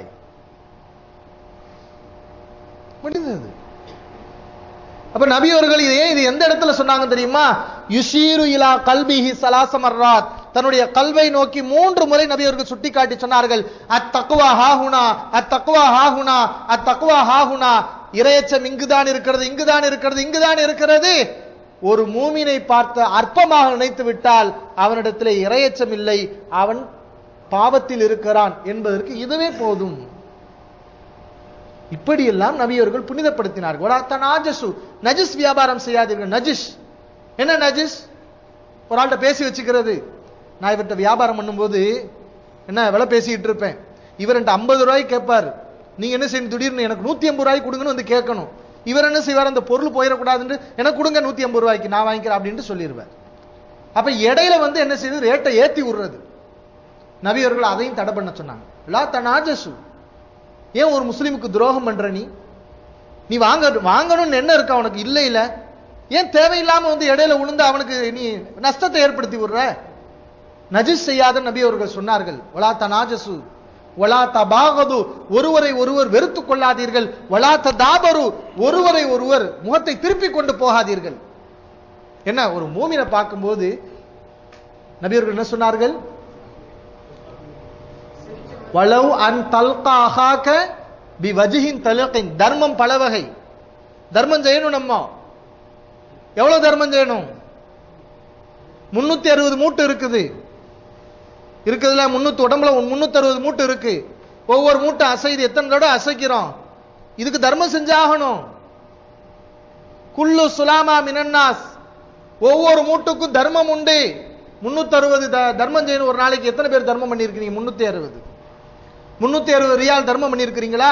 முடிந்தது அப்ப நபி அவர்கள் இது ஏன் இது எந்த இடத்துல சொன்னாங்க தெரியுமா யுஷீரு இலா கல்பிஹி சலாசமர்ராத் தன்னுடைய கல்வை நோக்கி மூன்று முறை நபி அவர்கள் சுட்டிக்காட்டி சொன்னார்கள் அத்தக்குவா ஹாஹுனா அத்தக்குவா ஹாஹுனா அத்தக்குவா ஹாஹுனா இரையச்சம் இங்குதான் இருக்கிறது இங்குதான் இருக்கிறது இங்குதான் இருக்கிறது ஒரு மூமினை பார்த்து அற்பமாக நினைத்து விட்டால் அவனிடத்தில் இரையச்சம் இல்லை அவன் பாவத்தில் இருக்கிறான் என்பதற்கு இதுவே போதும் இப்படியெல்லாம் நபியவர்கள் புனிதப்படுத்தினார்கள் வலா தனாஜசு நஜிஸ் வியாபாரம் செய்யாதீர்கள் நஜிஸ் என்ன நஜிஸ் ஒரு ஆள்கிட்ட பேசி வச்சுக்கிறது நான் இவர்கிட்ட வியாபாரம் பண்ணும்போது என்ன விலை பேசிக்கிட்டு இருப்பேன் இவர் என்கிட்ட ஐம்பது ரூபாய்க்கு கேட்பார் நீங்க என்ன செய்யணும் திடீர்னு எனக்கு நூத்தி ஐம்பது ரூபாய்க்கு கொடுங்கன்னு வந்து கேட்கணும் இவர் என்ன செய்வார் அந்த பொருள் போயிடக்கூடாதுன்னு எனக்கு கொடுங்க நூத்தி ஐம்பது ரூபாய்க்கு நான் வாங்கிக்கிறேன் அப்படின்ட்டு சொல்லிடுவார் அப்ப இடையில வந்து என்ன செய்யுது ரேட்டை ஏத்தி விடுறது நபி அவர்கள் அதையும் தடை பண்ண சொன்னாங்க லா தனாஜசு ஏன் ஒரு முஸ்லிமுக்கு துரோகம் பண்ற நீ நீ வாங்க வாங்கணும்னு என்ன இருக்கா உனக்கு இல்ல இல்ல ஏன் தேவையில்லாம வந்து இடையில விழுந்து அவனுக்கு நீ நஷ்டத்தை ஏற்படுத்தி விடுற நஜிஸ் செய்யாத நபி அவர்கள் சொன்னார்கள் வலா தனாஜசு வலா தபாகது ஒருவரை ஒருவர் வெறுத்துக் கொள்ளாதீர்கள் வலா ததாபரு ஒருவரை ஒருவர் முகத்தை திருப்பிக் கொண்டு போகாதீர்கள் என்ன ஒரு மூமினை பார்க்கும்போது நபி அவர்கள் என்ன சொன்னார்கள் வலவ் அன் தல்கா அஹாக்க பி வஜிஹின் தலகின் தர்மம் பல வகை தர்மம் செய்யணும் நம்ம எவ்வளவு தர்மம் செய்யணும் முன்னூத்தி அறுபது மூட்டு இருக்குது இருக்குதுல முன்னூத்தி உடம்புல முன்னூத்தி அறுபது மூட்டு இருக்கு ஒவ்வொரு மூட்டை அசைது எத்தனை தடவை அசைக்கிறோம் இதுக்கு தர்மம் செஞ்சாகணும் குல்லு சுலாமா மினன்னாஸ் ஒவ்வொரு மூட்டுக்கும் தர்மம் உண்டு முன்னூத்தி அறுபது தர்மம் செய்யணும் ஒரு நாளைக்கு எத்தனை பேர் தர்மம் பண்ணிருக்கீங்க முன்னூத்தி அறுபது முன்னூத்தி அறுபது ரியால் தர்மம் பண்ணிருக்கிறீங்களா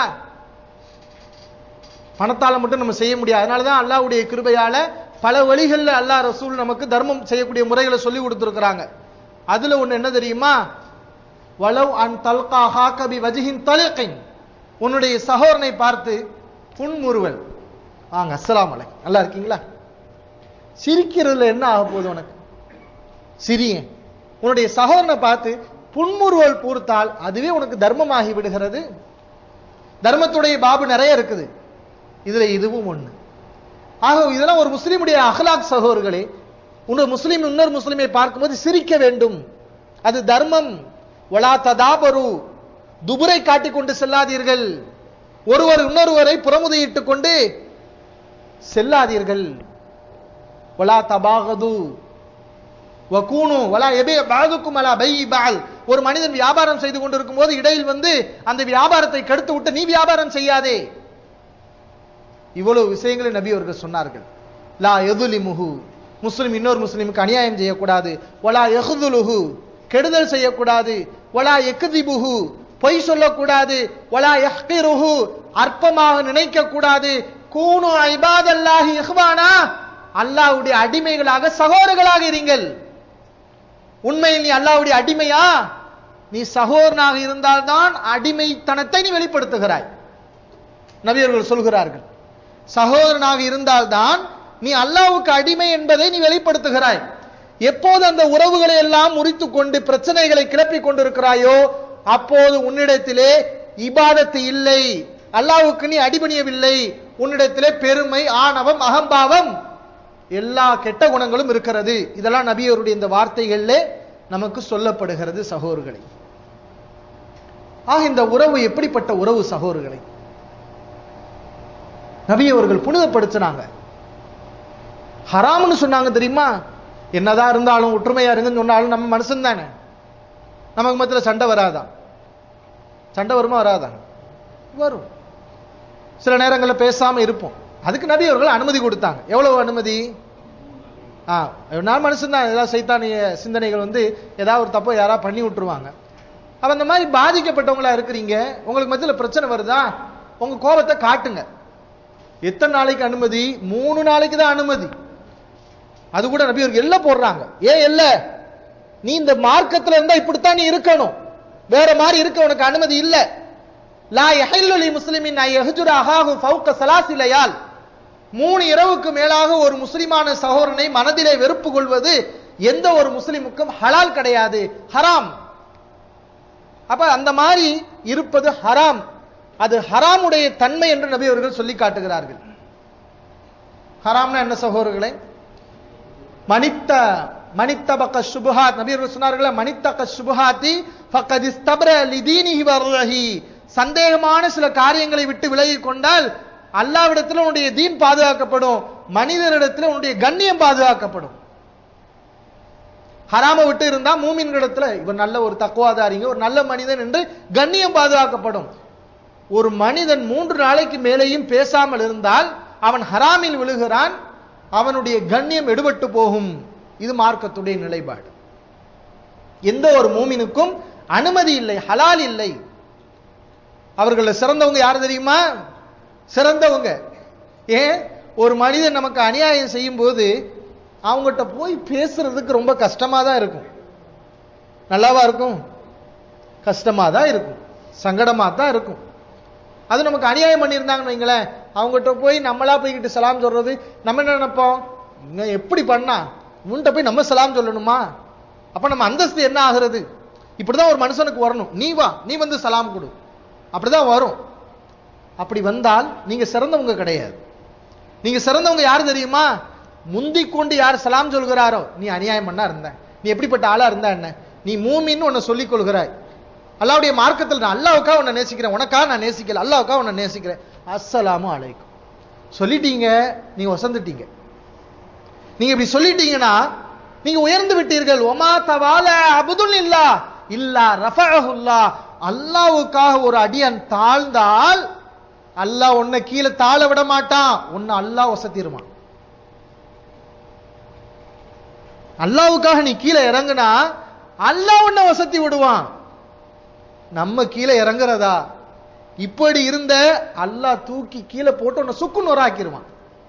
பணத்தால மட்டும் நம்ம செய்ய முடியாது அதனாலதான் அல்லாஹ்வுடைய கிருபையால பல வழிகள்ல அல்லாஹ் ரசூல் நமக்கு தர்மம் செய்யக்கூடிய முறைகளை சொல்லி கொடுத்துருக்கிறாங்க அதுல ஒண்ணு என்ன தெரியுமா வலவ் அன் தல்கா ஹாக்கபி வஜிஹின் தலிகின் உன்னுடைய சகோதரனை பார்த்து புன்முறுவல் வாங்க அஸ்ஸலாமு அலைக்கும் நல்லா இருக்கீங்களா சிரிக்கிறதுல என்ன ஆக போகுது உனக்கு சிரியன் உன்னுடைய சகோதரனை பார்த்து புன்முறுவல் பூர்த்தால் அதுவே உனக்கு தர்மமாகி விடுகிறது தர்மத்துடைய பாபு நிறைய இருக்குது இதுல இதுவும் ஒண்ணு ஆக இதெல்லாம் ஒரு முஸ்லீமுடைய அகலாக் சகோதரர்களே இன்னொரு முஸ்லீம் இன்னொரு முஸ்லீமை பார்க்கும்போது சிரிக்க வேண்டும் அது தர்மம் ஒலா ததாபரு துபுரை காட்டிக் கொண்டு செல்லாதீர்கள் ஒருவர் இன்னொருவரை புறமுதையிட்டுக் கொண்டு செல்லாதீர்கள் ஒலா தபாகது வகூனு வலா எபே பாதுக்கும் அலா பை பால் ஒரு மனிதன் வியாபாரம் செய்து கொண்டிருக்கும் போது இடையில் வந்து அந்த வியாபாரத்தை கெடுத்து விட்டு நீ வியாபாரம் செய்யாதே இவ்வளவு விஷயங்களை நபி அவர்கள் சொன்னார்கள் லா எதுலிமுஹு முஸ்லிம் இன்னொரு முஸ்லிமுக்கு அநியாயம் செய்யக்கூடாது வலா எஹுதுலுஹு கெடுதல் செய்யக்கூடாது வலா எக்குதிபுஹு பொய் சொல்லக்கூடாது வலா யஹ்கிருஹு அற்பமாக நினைக்க கூடாது கூனு ஐபாதல்லாஹி இஹ்வானா அல்லாஹ்வுடைய அடிமைகளாக சகோதரர்களாக இருங்கள் உண்மையில் நீ அல்லாஹ்வுடைய அடிமையா நீ சகோதரனாக இருந்தால்தான் அடிமைத்தனத்தை நீ வெளிப்படுத்துகிறாய் நபியர்கள் சொல்கிறார்கள் சகோதரனாக இருந்தால்தான் நீ அல்லாஹ்வுக்கு அடிமை என்பதை நீ வெளிப்படுத்துகிறாய் எப்போது அந்த உறவுகளை எல்லாம் முறித்துக் கொண்டு பிரச்சனைகளை கிளப்பிக் கொண்டிருக்கிறாயோ அப்போது உன்னிடத்திலே இபாதத்து இல்லை அல்லாஹ்வுக்கு நீ அடிபணியவில்லை உன்னிடத்திலே பெருமை ஆணவம் அகம்பாவம் எல்லா கெட்ட குணங்களும் இருக்கிறது இதெல்லாம் நபியருடைய இந்த வார்த்தைகள்ல நமக்கு சொல்லப்படுகிறது சகோதரர்களை ஆக இந்த உறவு எப்படிப்பட்ட உறவு சகோதரர்களை நபி அவர்கள் புனிதப்படுத்தினாங்க ஹராம்னு சொன்னாங்க தெரியுமா என்னதான் இருந்தாலும் ஒற்றுமையா இருங்கன்னு சொன்னாலும் நம்ம மனுஷன் தானே நமக்கு மத்தியில் சண்டை வராதா சண்டை வருமா வராதா வரும் சில நேரங்களில் பேசாம இருப்போம் அதுக்கு நபி அவர்கள் அனுமதி கொடுத்தாங்க எவ்வளவு அனுமதி ஆ நான் மனுஷன் தான் ஏதாவது சைத்தானிய சிந்தனைகள் வந்து ஏதாவது ஒரு தப்போ யாராவது பண்ணி விட்டுருவாங்க அப்ப அந்த மாதிரி பாதிக்கப்பட்டவங்களா இருக்கிறீங்க உங்களுக்கு மத்தியில் பிரச்சனை வருதா உங்க கோபத்தை காட்டுங்க எத்தனை நாளைக்கு அனுமதி மூணு நாளைக்கு தான் அனுமதி அது கூட நபி அவர்கள் எல்ல போடுறாங்க ஏன் எல்ல நீ இந்த மார்க்கத்துல இருந்தா இப்படித்தான் நீ இருக்கணும் வேற மாதிரி இருக்க உனக்கு அனுமதி இல்ல லா யஹில்லு லி முஸ்லிமின் ஐ யஹ்ஜுர அஹாஹு ஃபௌக ஸலாசிலயால் மூணு இரவுக்கு மேலாக ஒரு முஸ்லிமான சகோதரனை மனதிலே வெறுப்பு கொள்வது எந்த ஒரு முஸ்லிமுக்கும் ஹலால் கிடையாது ஹராம் அப்ப அந்த மாதிரி இருப்பது ஹராம் அது ஹராமுடைய தன்மை என்று நபி அவர்கள் சொல்லி காட்டுகிறார்கள் ஹராம்னா என்ன சகோதரர்களே மனித்த மனித்தபக்க சுபஹாத் நபி அவர்கள் சொன்னார்களே மனித்தக சுபஹாத்தி ஃபக்கத் இஸ்தப்ர லிதீனிஹி வர்ரஹி சந்தேகமான சில காரியங்களை விட்டு விலகி கொண்டால் அல்லாவிடத்தில் உன்னுடைய தீன் பாதுகாக்கப்படும் மனிதரிடத்தில் உன்னுடைய கண்ணியம் பாதுகாக்கப்படும் ஹராம விட்டு இருந்தா மூமின்களிடத்துல இவர் நல்ல ஒரு தக்குவாதாரிங்க ஒரு நல்ல மனிதன் என்று கண்ணியம் பாதுகாக்கப்படும் ஒரு மனிதன் மூன்று நாளைக்கு மேலேயும் பேசாமல் இருந்தால் அவன் ஹராமில் விழுகிறான் அவனுடைய கண்ணியம் எடுபட்டு போகும் இது மார்க்கத்துடைய நிலைப்பாடு எந்த ஒரு மூமினுக்கும் அனுமதி இல்லை ஹலால் இல்லை அவர்கள சிறந்தவங்க யார் தெரியுமா சிறந்தவங்க ஏன் ஒரு மனிதன் நமக்கு அநியாயம் செய்யும் போது அவங்ககிட்ட போய் பேசுறதுக்கு ரொம்ப கஷ்டமா தான் இருக்கும் நல்லாவா இருக்கும் கஷ்டமா தான் இருக்கும் சங்கடமா தான் இருக்கும் அது நமக்கு அநியாயம் பண்ணியிருந்தாங்கன்னு வைங்களேன் அவங்ககிட்ட போய் நம்மளா போய்கிட்டு சலாம் சொல்றது நம்ம என்ன நினைப்போம் இவன் எப்படி பண்ணா உன்கிட்ட போய் நம்ம சலாம் சொல்லணுமா அப்ப நம்ம அந்தஸ்து என்ன ஆகுறது இப்படிதான் ஒரு மனுஷனுக்கு வரணும் நீ வா நீ வந்து சலாம் கொடு அப்படிதான் வரும் அப்படி வந்தால் நீங்க சிறந்தவங்க கிடையாது நீங்க சிறந்தவங்க யார் தெரியுமா முந்திக் கொண்டு யார் சலாம் சொல்கிறாரோ நீ அநியாயம் பண்ணா இருந்த நீ எப்படிப்பட்ட ஆளா இருந்தா என்ன நீ மூமின்னு உன்னை சொல்லிக் கொள்கிறாய் அல்லாவுடைய மார்க்கத்தில் நான் அல்லாவுக்காக உன்னை நேசிக்கிறேன் உனக்காக நான் நேசிக்கல அல்லாவுக்காக உன்னை நேசிக்கிறேன் அஸ்ஸலாமு அலைக்கும் சொல்லிட்டீங்க நீங்க வசந்துட்டீங்க நீங்க இப்படி சொல்லிட்டீங்கன்னா நீங்க உயர்ந்து விட்டீர்கள் ஒமா தவால அபுதுல் இல்லா இல்லா ரஃபஅஹுல்லா அல்லாவுக்காக ஒரு அடியன் தாழ்ந்தால் அல்லாஹ் உன்னை கீழே தாழ விட மாட்டான் உன்னை அல்லாஹ் வசத்திருவான் அல்லாவுக்காக நீ கீழே இறங்குனா அல்லாஹ் உன்னை வசத்தி விடுவான் நம்ம கீழே இறங்குறதா இப்படி இருந்த அல்லாஹ் தூக்கி கீழே போட்டு உன்னை சுக்கு நூறாக்கிடுவான்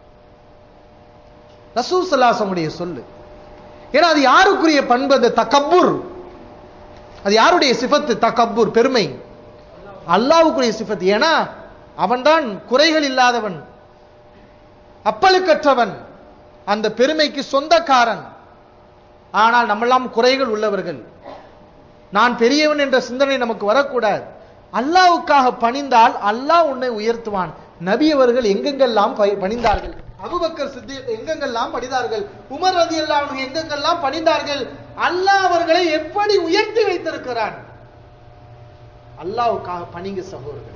ரசூல் சல்லாசமுடைய சொல்லு ஏன்னா அது யாருக்குரிய பண்பு அந்த தக்கப்புர் அது யாருடைய சிஃபத்து தக்கப்புர் பெருமை அல்லாவுக்குரிய சிஃபத்து ஏன்னா அவன்தான் குறைகள் இல்லாதவன் அப்பழுக்கற்றவன் அந்த பெருமைக்கு சொந்தக்காரன் ஆனால் நம்மெல்லாம் குறைகள் உள்ளவர்கள் நான் பெரியவன் என்ற சிந்தனை நமக்கு வரக்கூடாது அல்லாவுக்காக பணிந்தால் அல்லாஹ் உன்னை உயர்த்துவான் நபி அவர்கள் எங்கெங்கெல்லாம் ப- பணிந்தார்கள் அபுபக்கர் சித்திக் எங்கெங்கெல்லாம் பணிந்தார்கள் உமர் ரதி அல்லாஹ் எங்கெங்கெல்லாம் பணிந்தார்கள் அல்லாஹ் அவர்களை எப்படி உயர்த்தி வைத்திருக்கிறான் அல்லாவுக்காக பணிங்க சகோதரர்களே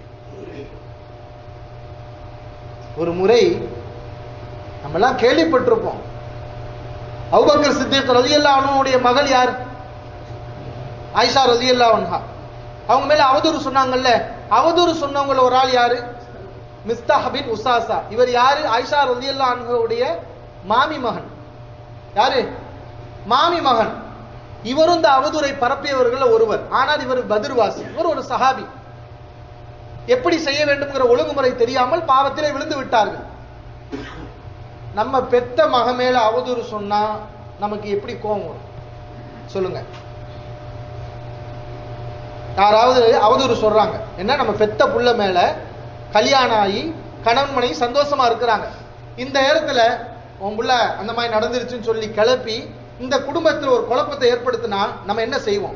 ஒரு முறை நம்ம எல்லாம் கேள்விப்பட்டிருப்போம் அபுபக்கர் சித்திக் ரலியல்லாஹு அன்ஹுவுடைய மகள் யார் ஆயிஷா ரலியல்லாஹு அன்ஹா அவங்க மேல அவதூறு சொன்னாங்கல்ல அவதூறு சொன்னவங்கள ஒரு ஆள் யாரு மிஸ்தாஹ் பின் உசாசா இவர் யாரு ஆயிஷா ரலியல்லாஹு அன்ஹுவுடைய மாமி மகன் யாரு மாமி மகன் இவரும் இந்த அவதூறை பரப்பியவர்கள் ஒருவர் ஆனால் இவர் பத்ர்வாசி இவர் ஒரு சஹாபி எப்படி செய்ய வேண்டும்ங்கிற ஒழுங்குமுறை தெரியாமல் பாவத்திலே விழுந்து விட்டார்கள் நம்ம பெத்த மக மேல அவதூறு சொன்னா நமக்கு எப்படி கோபம் வரும் சொல்லுங்க யாராவது அவதூறு சொல்றாங்க என்ன நம்ம பெத்த புள்ள மேல கல்யாணம் ஆகி கணவன் மனைவி சந்தோஷமா இருக்கிறாங்க இந்த நேரத்துல உன் புள்ள அந்த மாதிரி நடந்துருச்சுன்னு சொல்லி கிளப்பி இந்த குடும்பத்துல ஒரு குழப்பத்தை ஏற்படுத்தினா நம்ம என்ன செய்வோம்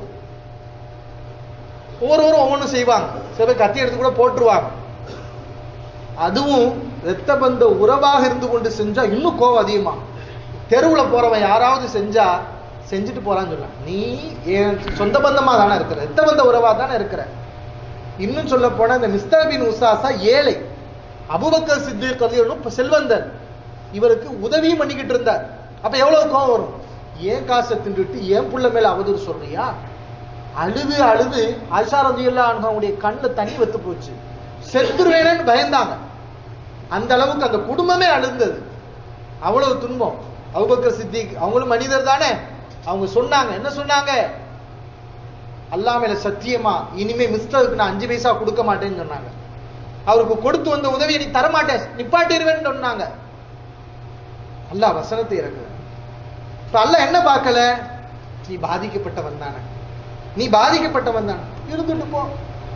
ஒவ்வொருவரும் ஒவ்வொன்றும் செய்வாங்க சில பேர் கத்தி எடுத்து கூட போட்டுருவாங்க அதுவும் இரத்த பந்த உறவாக இருந்து கொண்டு செஞ்சா இன்னும் கோவம் அதிகமா தெருவுல போறவன் யாராவது செஞ்சா செஞ்சுட்டு போறான்னு சொல்லலாம் நீ என் சொந்த பந்தமா தானே இருக்கிற இரத்த பந்த உறவா தானே இருக்கிற இன்னும் சொல்ல போனா இந்த மிஸ்தாபின் உசாசா ஏழை அபுபக்கர் சித்திக் கதையும் இப்ப செல்வந்தர் இவருக்கு உதவியும் பண்ணிக்கிட்டு இருந்தார் அப்ப எவ்வளவு கோவம் வரும் ஏன் காசை தின்றுட்டு ஏன் புள்ள மேல அவதூறு சொல்றியா அழுது அழுது அல்சாரதியுல்லா அவனுடைய கண்ணுல தண்ணி வத்து போச்சு செத்துருவேனேன்னு பயந்தாங்க அந்த அளவுக்கு அந்த குடும்பமே அழுந்தது அவ்வளவு துன்பம் அபுபக்கர் சித்திக் அவங்களும் மனிதர் தானே அவங்க சொன்னாங்க என்ன சொன்னாங்க அல்லாஹ் மேல சத்தியமா இனிமே மிஸ்டருக்கு நான் அஞ்சு பைசா கொடுக்க மாட்டேன்னு சொன்னாங்க அவருக்கு கொடுத்து வந்த உதவியை நீ தரமாட்டேன் நிப்பாட்டிடுவேன்னு சொன்னாங்க அல்லாஹ் வசனத்தை இறக்குற இப்ப அல்லாஹ் என்ன பார்க்கல நீ பாதிக்கப்பட்டவன் தானே நீ பாதிக்கப்பட்டவன் தானே இருந்துட்டு போ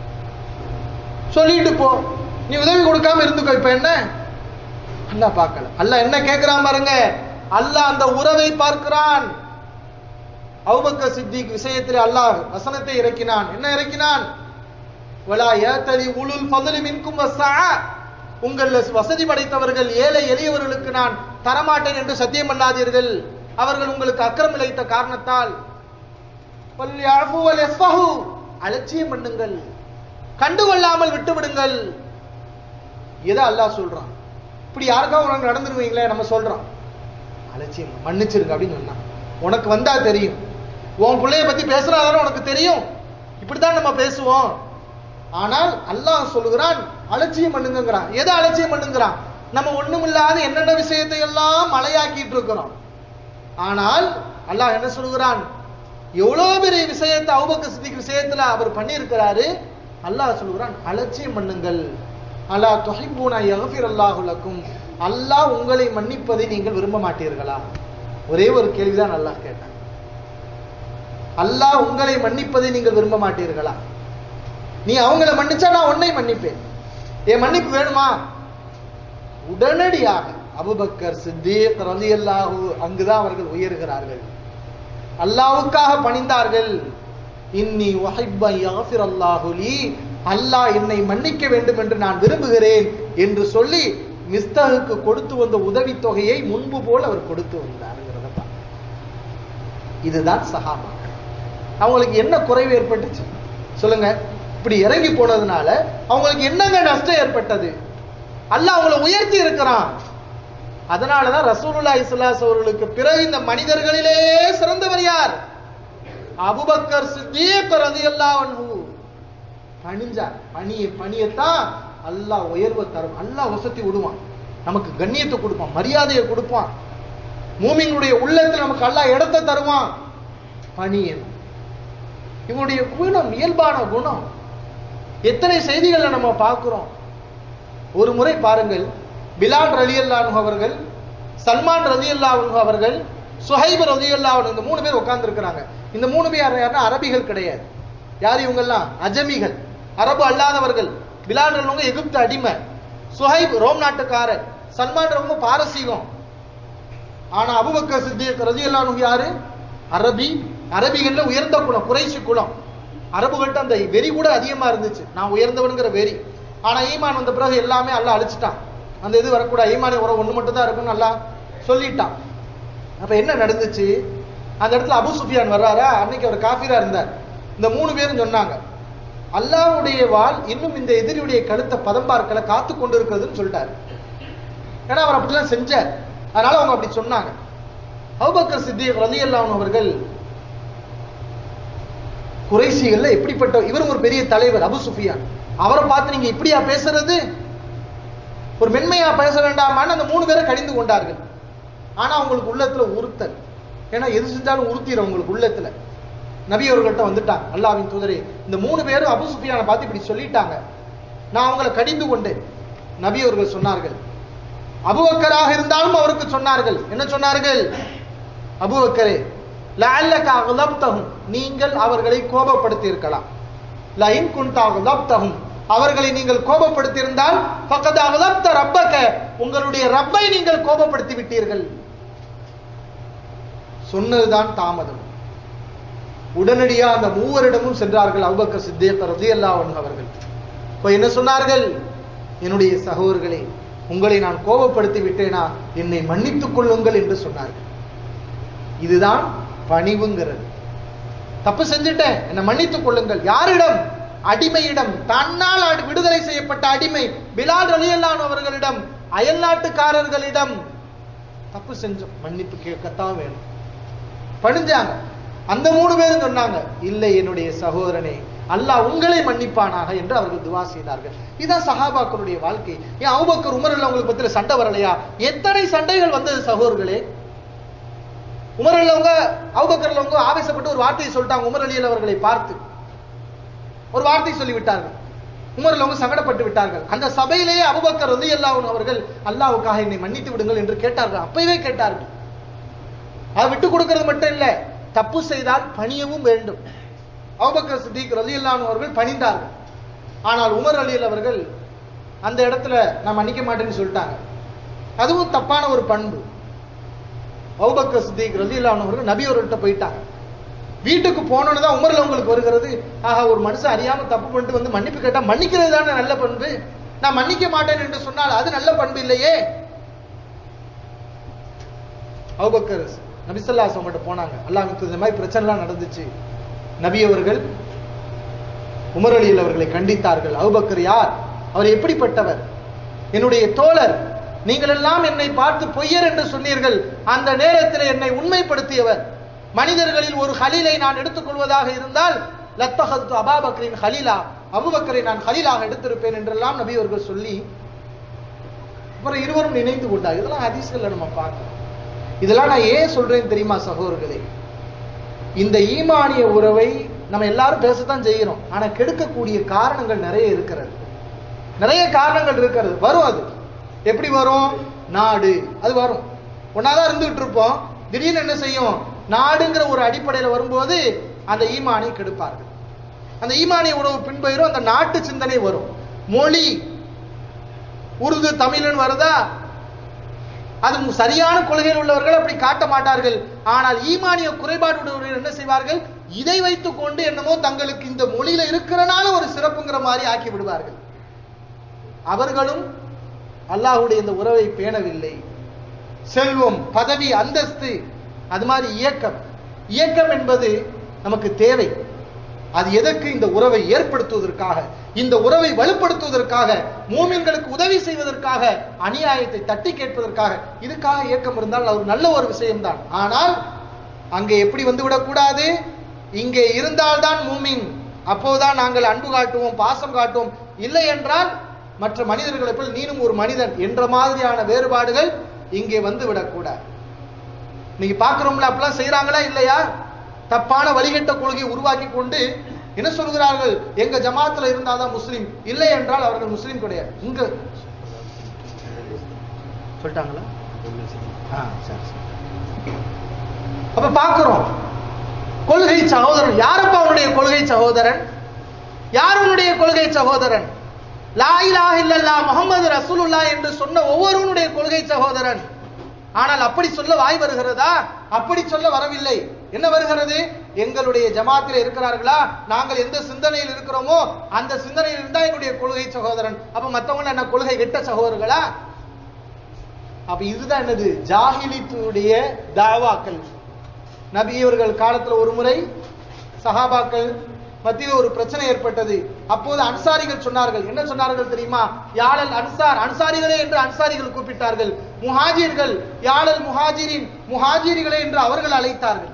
சொல்லிட்டு போ நீ உதவி கொடுக்காம இருந்துக்கோ இப்ப என்ன அல்லாஹ் பார்க்கல அல்லாஹ் என்ன கேட்கிறான் பாருங்க அல்லாஹ் அந்த உறவை பார்க்கிறான் அபூபக்கர் சித்திக் விஷயத்தில் அல்லாஹ் வசனத்தை இறக்கினான் என்ன இறக்கினான் வலா யாத்தலி உலுல் ஃபضل மின்கும் வஸ்ஸா உங்கள் வசதி படைத்தவர்கள் ஏழை எளியவர்களுக்கு நான் தரமாட்டேன் என்று சத்தியம் பண்ணாதீர்கள் அவர்கள் உங்களுக்கு அக்கிரம் இழைத்த காரணத்தால் வல் யாஃபு வல் யஸ்ஃபஹு அலட்சியம் பண்ணுங்கள் கண்டுகொள்ளாமல் விட்டு விடுங்கள் எதை அல்லாஹ் சொல்றான் இப்படி யாருக்காவது உனக்கு நடந்துருவீங்களே நம்ம சொல்றோம் அலட்சியம் மன்னிச்சிருங்க அப்படின்னு சொன்னான் உனக்கு வந்தா தெரியும் உன் பிள்ளைய பத்தி பேசுறாதானே உனக்கு தெரியும் இப்படித்தான் நம்ம பேசுவோம் ஆனால் அல்லாஹ் சொல்லுகிறான் அலட்சியம் பண்ணுங்கிறான் எதை அலட்சியம் பண்ணுங்கிறான் நம்ம ஒண்ணுமில்லாத என்னென்ன விஷயத்தை எல்லாம் மலையாக்கிட்டு இருக்கிறோம் ஆனால் அல்லாஹ் என்ன சொல்கிறான் எவ்வளவு பெரிய விஷயத்தை அவுபக்க சித்திக் விஷயத்துல அவர் பண்ணியிருக்கிறாரு அல்லாஹ் சொல்கிறான் அலட்சியம் பண்ணுங்கள் அல்லாஹ் தொஹிப்பூனா யகஃபிர் அல்லாஹு லக்கும் அல்லாஹ் உங்களை மன்னிப்பதை நீங்கள் விரும்ப மாட்டீர்களா ஒரே ஒரு கேள்விதான் அல்லாஹ் கேட்டான் அல்லாஹ் உங்களை மன்னிப்பதை நீங்கள் விரும்ப மாட்டீர்களா நீ அவங்கள மன்னிச்சா நான் உன்னை மன்னிப்பேன் என் மன்னிப்பு வேணுமா உடனடியாக அபுபக்கர் சித்தீக் ரலியல்லாஹு அங்குதான் அவர்கள் உயர்கிறார்கள் அல்லாஹ்வுக்காக பணிந்தார்கள் இன்னி வஹிப்ப யஃபிர் அல்லாஹு லீ அல்லாஹ் என்னை மன்னிக்க வேண்டும் என்று நான் விரும்புகிறேன் என்று சொல்லி மிஸ்தகுக்கு கொடுத்து வந்த உதவித் தொகையை முன்பு போல் அவர் கொடுத்து வந்தாருங்கிறத பார்க்கிறோம். இதுதான் சஹாபாக்கள் அவங்களுக்கு என்ன குறைவு ஏற்பட்டுச்சு சொல்லுங்க இப்படி இறங்கி போனதுனால அவங்களுக்கு என்னங்க நஷ்டம் ஏற்பட்டது அல்லாஹ் அவங்கள உயர்த்தி இருக்கிறான் அதனாலதான் ரசூலுல்லாஹி ஸல்லல்லாஹு அவர்களுக்கு பிறகு இந்த மனிதர்களிலே சிறந்தவர் யார் அபூபக்கர் சித்தீக் ரலியல்லாஹு அன்ஹு பணிஞ்சார் பணிய பணியத்தான் அல்லாஹ் உயர்வை தரும் அல்லாஹ் வசதி விடுவான் நமக்கு கண்ணியத்தை கொடுப்பான் மரியாதையை கொடுப்பான் மூமிங்களுடைய உள்ளத்துல நமக்கு அல்லாஹ் இடத்தை தருவான் பணியன் இவனுடைய குணம் இயல்பான குணம் எத்தனை செய்திகளை நம்ம பார்க்கிறோம் ஒரு முறை பாருங்கள் பிலால் ரலியல்லாஹு அவர்கள் சல்மான் ரலியல்லாஹு அவர்கள் சுஹைப் ரலியல்லாஹு இந்த மூணு பேர் உட்கார்ந்து இருக்கிறாங்க இந்த மூணு பேர் யாருன்னா அரபிகள் கிடையாது யார் இவங்கெல்லாம் அஜமிகள் அரபு அல்லாதவர்கள் பிலால் ரலியல்லாஹு எகிப்து அடிமை சுஹைப் ரோம் நாட்டுக்காரர் சல்மான் ரொம்ப பாரசீகம் ஆனா அபுபக்கர் சித்திக் ரலியல்லாஹு யாரு அரபி அரபிகள்ல உயர்ந்த குலம் குறைசி குலம் அரபுகள்ட்ட அந்த வெறி கூட அதிகமா இருந்துச்சு நான் உயர்ந்தவனுங்கிற வெறி ஆனா ஈமான் வந்த பிறகு எல்லாமே அல்லாஹ் அழிச்சிட்டான் அந்த இது வரக்கூடாது ஈமானி உறவு ஒண்ணு மட்டும் தான் இருக்கும்னு அல்லாஹ் சொல்லிட்டான் அப்ப என்ன நடந்துச்சு அந்த இடத்துல அபு சுஃபியான் வர்றாரா அன்னைக்கு அவர் காஃபிரா இருந்தார் இந்த மூணு பேரும் சொன்னாங்க அல்லாஹ்வுடைய வாள் இன்னும் இந்த எதிரியுடைய கழுத்தை பதம் பார்க்கல காத்து கொண்டு இருக்கிறதுன்னு சொல்லிட்டாரு ஏன்னா அவர் அப்படிலாம் செஞ்சார் அதனால அவங்க அப்படி சொன்னாங்க அபுபக்கர் சித்திக் ரலியல்லாஹு அவர்கள் குறைசிகள்ல எப்படிப்பட்ட இவரும் ஒரு பெரிய தலைவர் அபு சுஃபியான் அவரை பார்த்து நீங்க இப்படியா பேசுறது ஒரு மென்மையா பேச வேண்டாமான்னு அந்த மூணு பேரை கடிந்து கொண்டார்கள் ஆனா அவங்களுக்கு உள்ளத்துல உறுத்தல் ஏன்னா எது செஞ்சாலும் உறுத்திடும் உங்களுக்கு உள்ளத்துல நபி அவர்கள்ட்ட வந்துட்டாங்க அல்லாவின் தூதரே இந்த மூணு பேரும் அபு சுஃபியானை பார்த்து இப்படி சொல்லிட்டாங்க நான் அவங்களை கடிந்து கொண்டேன் நபி அவர்கள் சொன்னார்கள் அபுபக்கராக இருந்தாலும் அவருக்கு சொன்னார்கள் என்ன சொன்னார்கள் அபுபக்கரே லஅல்லக அக்லப்தஹும் நீங்கள் அவர்களை கோபப்படுத்தி இருக்கலாம் லைன் குன்தா அக்லப்தஹும் அவர்களை நீங்கள் கோபப்படுத்தி இருந்தால் ஃபக்கத் அக்லப்த ரப்பக உங்களுடைய ரப்பை நீங்கள் கோபப்படுத்தி விட்டீர்கள் சொன்னதுதான் தாமதம் உடனடியா அந்த மூவரிடமும் சென்றார்கள் அபுபக்கர் சித்தீக் ரலியல்லாஹு அன்ஹு அவர்கள் இப்போ என்ன சொன்னார்கள் என்னுடைய சகோதரர்களே உங்களை நான் கோபப்படுத்தி விட்டேனா என்னை மன்னித்துக் கொள்ளுங்கள் என்று சொன்னார்கள் இதுதான் பணிவுங்கிறது தப்பு செஞ்சுட்டேன் என்னை மன்னித்துக் கொள்ளுங்கள் யாரிடம் அடிமையிடம் தன்னால் அடி- விடுதலை செய்யப்பட்ட அடிமை பிலால் ரலியல்லான் அவர்களிடம் அயல் நாட்டுக்காரர்களிடம் தப்பு செஞ்சோம் மன்னிப்பு கேட்கத்தான் வேணும் பணிஞ்சாங்க அந்த மூணு பேரும் சொன்னாங்க இல்லை என்னுடைய சகோதரனே அல்லாஹ் உங்களை மன்னிப்பானாக என்று அவர்கள் துவா செய்தார்கள் இதான் சஹாபாக்களுடைய வாழ்க்கை ஏன் அவுபக்கர் உமர் அல்ல உங்களுக்கு பத்தில சண்டை வரலையா எத்தனை சண்டைகள் வந்தது சகோதரர்களே உமர் அல்லவங்க அவுபக்கர் அல்லவங்க ஆவேசப்பட்டு ஒரு வார்த்தையை சொல்லிட்டாங்க உமர் அலி அவர்களை பார்த்து ஒரு வார்த்தை சொல்லி விட்டார்கள் உமர் அல்லவங்க சங்கடப்பட்டு விட்டார்கள் அந்த சபையிலேயே அபுபக்கர் வந்து அல்லாஹ் அவர்கள் அல்லாஹ்வுக்காக என்னை மன்னித்து விடுங்கள் என்று கேட்டார்கள் அப்பவே கேட்டார்கள் அதை விட்டு கொடுக்கிறது மட்டும் இல்ல தப்பு செய்தால் பணியவும் வேண்டும் அபுபக்கர் சித்திக் ரலியல்லாஹு அவர்கள் பணிந்தார்கள் ஆனால் உமர் அலியல் அவர்கள் அந்த இடத்துல நான் மன்னிக்க மாட்டேன்னு சொல்லிட்டாங்க அதுவும் தப்பான ஒரு பண்பு அபுபக்கர் சித்திக் ரலியல்லாஹு அவர்கள் நபி அவர்கள்ட்ட போயிட்டாங்க வீட்டுக்கு போனோன்னு தான் உமர்ல உங்களுக்கு வருகிறது ஆஹா ஒரு மனுஷன் அறியாம தப்பு பண்ணிட்டு வந்து மன்னிப்பு கேட்டா மன்னிக்கிறது தானே நல்ல பண்பு நான் மன்னிக்க மாட்டேன் என்று சொன்னால் அது நல்ல பண்பு இல்லையே அபுபக்கர் நபிசல்லாஸ் அவங்கள்ட்ட போனாங்க அல்லாஹ் இந்த மாதிரி பிரச்சனைலாம் நடந்துச்சு நபி அவர்கள் உமர் அலியில் அவர்களை கண்டித்தார்கள் அபுபக்கர் யார் அவர் எப்படிப்பட்டவர் என்னுடைய தோழர் நீங்கள் எல்லாம் என்னை பார்த்து பொய்யர் என்று சொன்னீர்கள் அந்த நேரத்தில் என்னை உண்மைப்படுத்தியவர் மனிதர்களில் ஒரு ஹலீலை நான் எடுத்துக்கொள்வதாக இருந்தால் லத்தஹத்து அபாபக்கரின் ஹலீலா அபுபக்கரை நான் ஹலீலாக எடுத்திருப்பேன் என்றெல்லாம் நபி அவர்கள் சொல்லி அப்புறம் இருவரும் நினைத்து கொண்டார் இதெல்லாம் ஹதீஸ்கள்ல நம்ம பார்க்கிறோம் இதெல்லாம் நான் ஏன் சொல்றேன் தெரியுமா சகோதரர்களே இந்த ஈமானிய உறவை நம்ம எல்லாரும் பேசத்தான் செய்கிறோம் ஆனா கெடுக்கக்கூடிய காரணங்கள் நிறைய இருக்கிறது நிறைய காரணங்கள் இருக்கிறது வரும் அது எப்படி வரும் நாடு அது வரும் ஒன்னாதான் இருந்துகிட்டு இருப்போம் திடீர்னு என்ன செய்யும் நாடுங்கிற ஒரு அடிப்படையில் வரும்போது அந்த ஈமானை கெடுப்பார்கள் அந்த ஈமானிய உறவு பின்பயிரும் அந்த நாட்டு சிந்தனை வரும் மொழி உருது தமிழ்னு வருதா அது மு- சரியான கொள்கையில் உள்ளவர்கள் அப்படி காட்ட மாட்டார்கள் ஆனால் ஈமானிய குறைபாடு உடையவர்கள் என்ன செய்வார்கள் இதை வைத்துக் கொண்டு என்னமோ தங்களுக்கு இந்த மொழியில இருக்கிறனால ஒரு சிறப்புங்கிற மாதிரி ஆக்கி விடுவார்கள் அவர்களும் அல்லாஹ்வுடைய இந்த உறவை பேணவில்லை செல்வம் பதவி அந்தஸ்து அது மாதிரி இயக்கம் இயக்கம் என்பது நமக்கு தேவை அது எதற்கு இந்த உறவை ஏற்படுத்துவதற்காக இந்த உறவை வலுப்படுத்துவதற்காக மூமின்களுக்கு உதவி செய்வதற்காக அநியாயத்தை தட்டி கேட்பதற்காக இதுக்காக இயக்கம் இருந்தால் அது ஒரு நல்ல ஒரு விஷயம்தான் ஆனால் அங்கே எப்படி வந்து விடக்கூடாது இங்கே இருந்தால்தான் மூமின் அப்போதுதான் நாங்கள் அன்பு காட்டுவோம் பாசம் காட்டுவோம் இல்லை என்றால் மற்ற மனிதர்களை போல் நீனும் ஒரு மனிதன் என்ற மாதிரியான வேறுபாடுகள் இங்கே வந்து விடக்கூடாது நீங்க பாக்குறோம்ல அப்பெல்லாம் செய்யறாங்களா இல்லையா தப்பான வழிகட்ட கொள்கையை உருவாக்கி கொண்டு என்ன சொல்கிறார்கள் எங்க ஜமாத்துல இருந்தாதான் முஸ்லீம் இல்லை என்றால் அவர்கள் முஸ்லீம் கிடையாது இங்க சொல்லிட்டாங்களா ஆ, சரி, சரி. அப்ப பாக்குறோம் கொள்கை சகோதரன் யாரப்பா அவனுடைய கொள்கை சகோதரன் யார் உன்னுடைய கொள்கை சகோதரன் லா இலாஹ இல்லல்லாஹ் முஹம்மது ரசூலுல்லாஹ் என்று சொன்ன ஒவ்வொருவனுடைய கொள்கை சகோதரன் ஆனால் அப்படி சொல்ல வாய் வருகிறதா அப்படி சொல்ல வரவில்லை என்ன வருகிறது எங்களுடைய ஜமாத்தில் இருக்கிறார்களா நாங்கள் எந்த சிந்தனையில் இருக்கிறோமோ அந்த சிந்தனையில் இருந்தா எங்களுடைய கொள்கை சகோதரன் அப்ப மத்தவங்க என்ன கொள்கை கெட்ட சகோதரர்களா அப்ப இதுதான் என்னது ஜாகிலித்துடைய தாவாக்கள் நபியவர்கள் காலத்துல ஒரு முறை சஹாபாக்கள் மத்தியில் ஒரு பிரச்சனை ஏற்பட்டது அப்போது அன்சாரிகள் சொன்னார்கள் என்ன சொன்னார்கள் தெரியுமா யாழல் அன்சார் அன்சாரிகளே என்று அன்சாரிகள் கூப்பிட்டார்கள் முஹாஜிர்கள் யாழல் முஹாஜிரின் முஹாஜிரிகளே என்று அவர்கள் அழைத்தார்கள்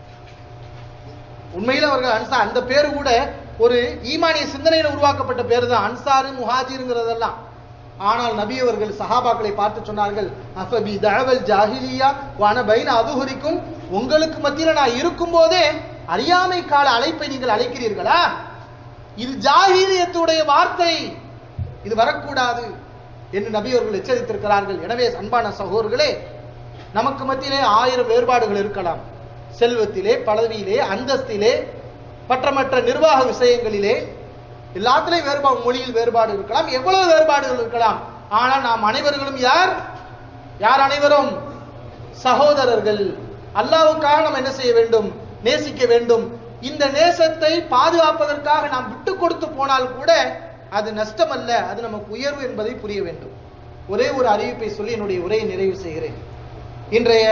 உண்மையில் அவர்கள் அன்சார் அந்த பேரு கூட ஒரு ஈமானிய சிந்தனையில உருவாக்கப்பட்ட பேரு தான் அன்சாரு முஹாஜிருங்கிறதெல்லாம் ஆனால் நபி அவர்கள் சஹாபாக்களை பார்த்து சொன்னார்கள் அஃபபி தஅவல் ஜாஹிலியா வன பைன அதுஹுரிக்கும் உங்களுக்கு மத்தியில நான் இருக்கும் போதே அறியாமை கால அழைப்பை நீங்கள் அழைக்கிறீர்களா இது ஜாஹிலியத்துடைய வார்த்தை இது வரக்கூடாது என்று நபி அவர்கள் எச்சரித்திருக்கிறார்கள் எனவே அன்பான சகோதரர்களே நமக்கு மத்தியிலே ஆயிரம் வேறுபாடுகள் இருக்கலாம் செல்வத்திலே பதவியிலே அந்தஸ்திலே மற்ற மற்ற நிர்வாக விஷயங்களிலே எல்லாத்திலையும் வேறுபாடு மொழியில் வேறுபாடு இருக்கலாம் எவ்வளவு வேறுபாடுகள் இருக்கலாம் ஆனால் நாம் அனைவர்களும் யார் யார் அனைவரும் சகோதரர்கள் அல்லாவுக்காக நாம் என்ன செய்ய வேண்டும் நேசிக்க வேண்டும் இந்த நேசத்தை பாதுகாப்பதற்காக நாம் விட்டு கொடுத்து போனால் கூட அது நஷ்டம் அல்ல அது நமக்கு உயர்வு என்பதை புரிய வேண்டும் ஒரே ஒரு அறிவிப்பை சொல்லி என்னுடைய உரையை நிறைவு செய்கிறேன் இன்றைய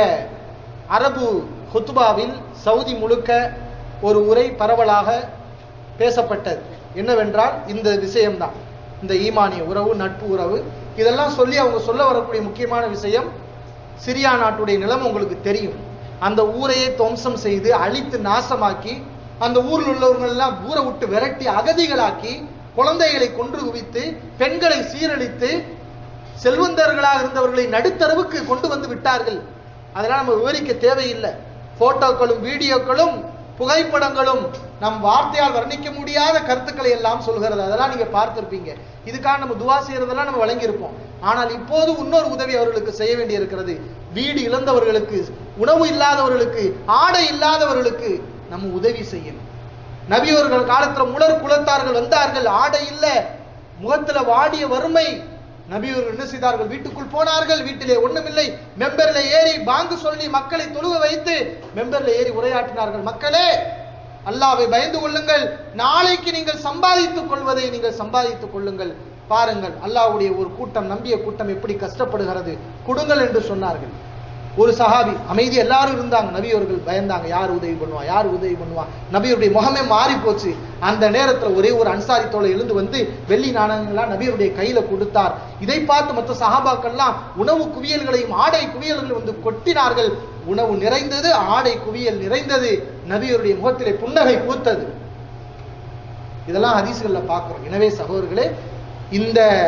அரபு ஹுத்பாவில் சவுதி முழுக்க ஒரு உரை பரவலாக பேசப்பட்டது என்னவென்றால் இந்த விஷயம்தான் இந்த ஈமானிய உறவு நட்பு உறவு இதெல்லாம் சொல்லி அவங்க சொல்ல வரக்கூடிய முக்கியமான விஷயம் சிரியா நாட்டுடைய நிலைமை உங்களுக்கு தெரியும் அந்த ஊரையே துவம்சம் செய்து அழித்து நாசமாக்கி அந்த ஊரில் உள்ளவர்கள் எல்லாம் ஊரை விட்டு விரட்டி அகதிகளாக்கி குழந்தைகளை கொன்று குவித்து பெண்களை சீரழித்து செல்வந்தர்களாக இருந்தவர்களை நடுத்தரவுக்கு கொண்டு வந்து விட்டார்கள் அதெல்லாம் நம்ம விவரிக்க தேவையில்லை போட்டோக்களும் வீடியோக்களும் புகைப்படங்களும் நம் வார்த்தையால் வர்ணிக்க முடியாத கருத்துக்களை எல்லாம் சொல்கிறது அதெல்லாம் நீங்க பார்த்திருப்பீங்க இதுக்காக நம்ம துவா செய்யறதெல்லாம் நம்ம வழங்கியிருப்போம் ஆனால் இப்போது இன்னொரு உதவி அவர்களுக்கு செய்ய வேண்டி இருக்கிறது வீடு இழந்தவர்களுக்கு உணவு இல்லாதவர்களுக்கு ஆடை இல்லாதவர்களுக்கு நம்ம உதவி செய்யணும் நபியவர்கள் காலத்துல முலர் குலத்தார்கள் வந்தார்கள் ஆடை இல்ல முகத்துல வாடிய வறுமை நபியவர்கள் என்ன செய்தார்கள் வீட்டுக்குள் போனார்கள் வீட்டிலே ஒண்ணுமில்லை மெம்பர்ல ஏறி பாங்கு சொல்லி மக்களை தொழுக வைத்து மெம்பர்ல ஏறி உரையாற்றினார்கள் மக்களே அல்லாவை பயந்து கொள்ளுங்கள் நாளைக்கு நீங்கள் சம்பாதித்துக் கொள்வதை நீங்கள் சம்பாதித்துக் கொள்ளுங்கள் பாருங்கள் அல்லாஹ்வுடைய ஒரு கூட்டம் நம்பிய கூட்டம் எப்படி கஷ்டப்படுகிறது கொடுங்கள் என்று சொன்னார்கள் ஒரு சஹாபி அமைதி எல்லாரும் இருந்தாங்க நபி அவர்கள் பயந்தாங்க யார் உதவி பண்ணுவா யார் உதவி பண்ணுவா நபியுடைய முகமே மாறி போச்சு அந்த நேரத்துல ஒரே ஒரு அன்சாரி தோலை எழுந்து வந்து வெள்ளி நாணயங்கள்லாம் நபியுடைய கையில கொடுத்தார் இதை பார்த்து மற்ற சஹாபாக்கள்லாம் உணவு குவியல்களையும் ஆடை குவியல்களையும் வந்து கொட்டினார்கள் உணவு நிறைந்தது ஆடை குவியல் நிறைந்தது நபியுடைய முகத்திலே புன்னகை பூத்தது இதெல்லாம் ஹதீஸ்கள்ல பார்க்கிறோம் எனவே சகோதரர்களே இந்த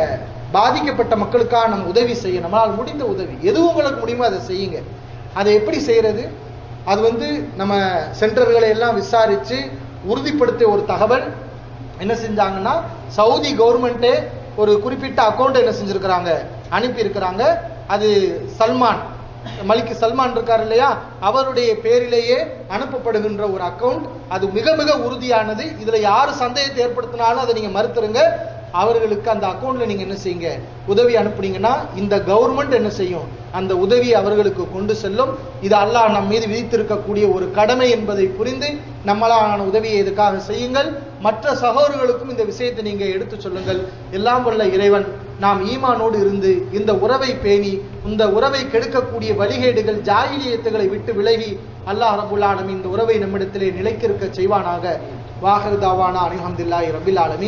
பாதிக்கப்பட்ட மக்களுக்காக நம்ம உதவி செய்ய நம்மளால் முடிந்த உதவி எது உங்களுக்கு முடியுமோ அதை செய்யுங்க அதை எப்படி செய்யறது அது வந்து நம்ம சென்டர்களை எல்லாம் விசாரிச்சு உறுதிப்படுத்திய ஒரு தகவல் என்ன செஞ்சாங்கன்னா சவுதி கவர்மெண்ட்டே ஒரு குறிப்பிட்ட அக்கௌண்ட் என்ன செஞ்சிருக்கிறாங்க அனுப்பி இருக்கிறாங்க அது சல்மான் மலிக் சல்மான் இருக்கார் இல்லையா அவருடைய பேரிலேயே அனுப்பப்படுகின்ற ஒரு அக்கவுண்ட் அது மிக மிக உறுதியானது இதுல யாரு சந்தேகத்தை ஏற்படுத்தினாலும் அதை நீங்க மறுத்துருங்க அவர்களுக்கு அந்த அக்கௌண்ட்ல நீங்க என்ன செய்யுங்க உதவி அனுப்புனீங்கன்னா இந்த கவர்மெண்ட் என்ன செய்யும் அந்த உதவி அவர்களுக்கு கொண்டு செல்லும் இது அல்லாஹ் நம் மீது விதித்திருக்கக்கூடிய ஒரு கடமை என்பதை புரிந்து நம்மளான உதவியை இதுக்காக செய்யுங்கள் மற்ற சகோதரர்களுக்கும் இந்த விஷயத்தை நீங்க எடுத்து சொல்லுங்கள் எல்லாம் வல்ல இறைவன் நாம் ஈமானோடு இருந்து இந்த உறவை பேணி இந்த உறவை கெடுக்கக்கூடிய வழிகேடுகள் ஜாகிலியத்துகளை விட்டு விலகி அல்லாஹ் ரபுல் ஆலமீன் இந்த உறவை நம்மிடத்திலே நிலைத்திருக்க செய்வானாக வாஹர் தாவானா அனிஹம்துல்லாஹி ரபில் ஆலமீன்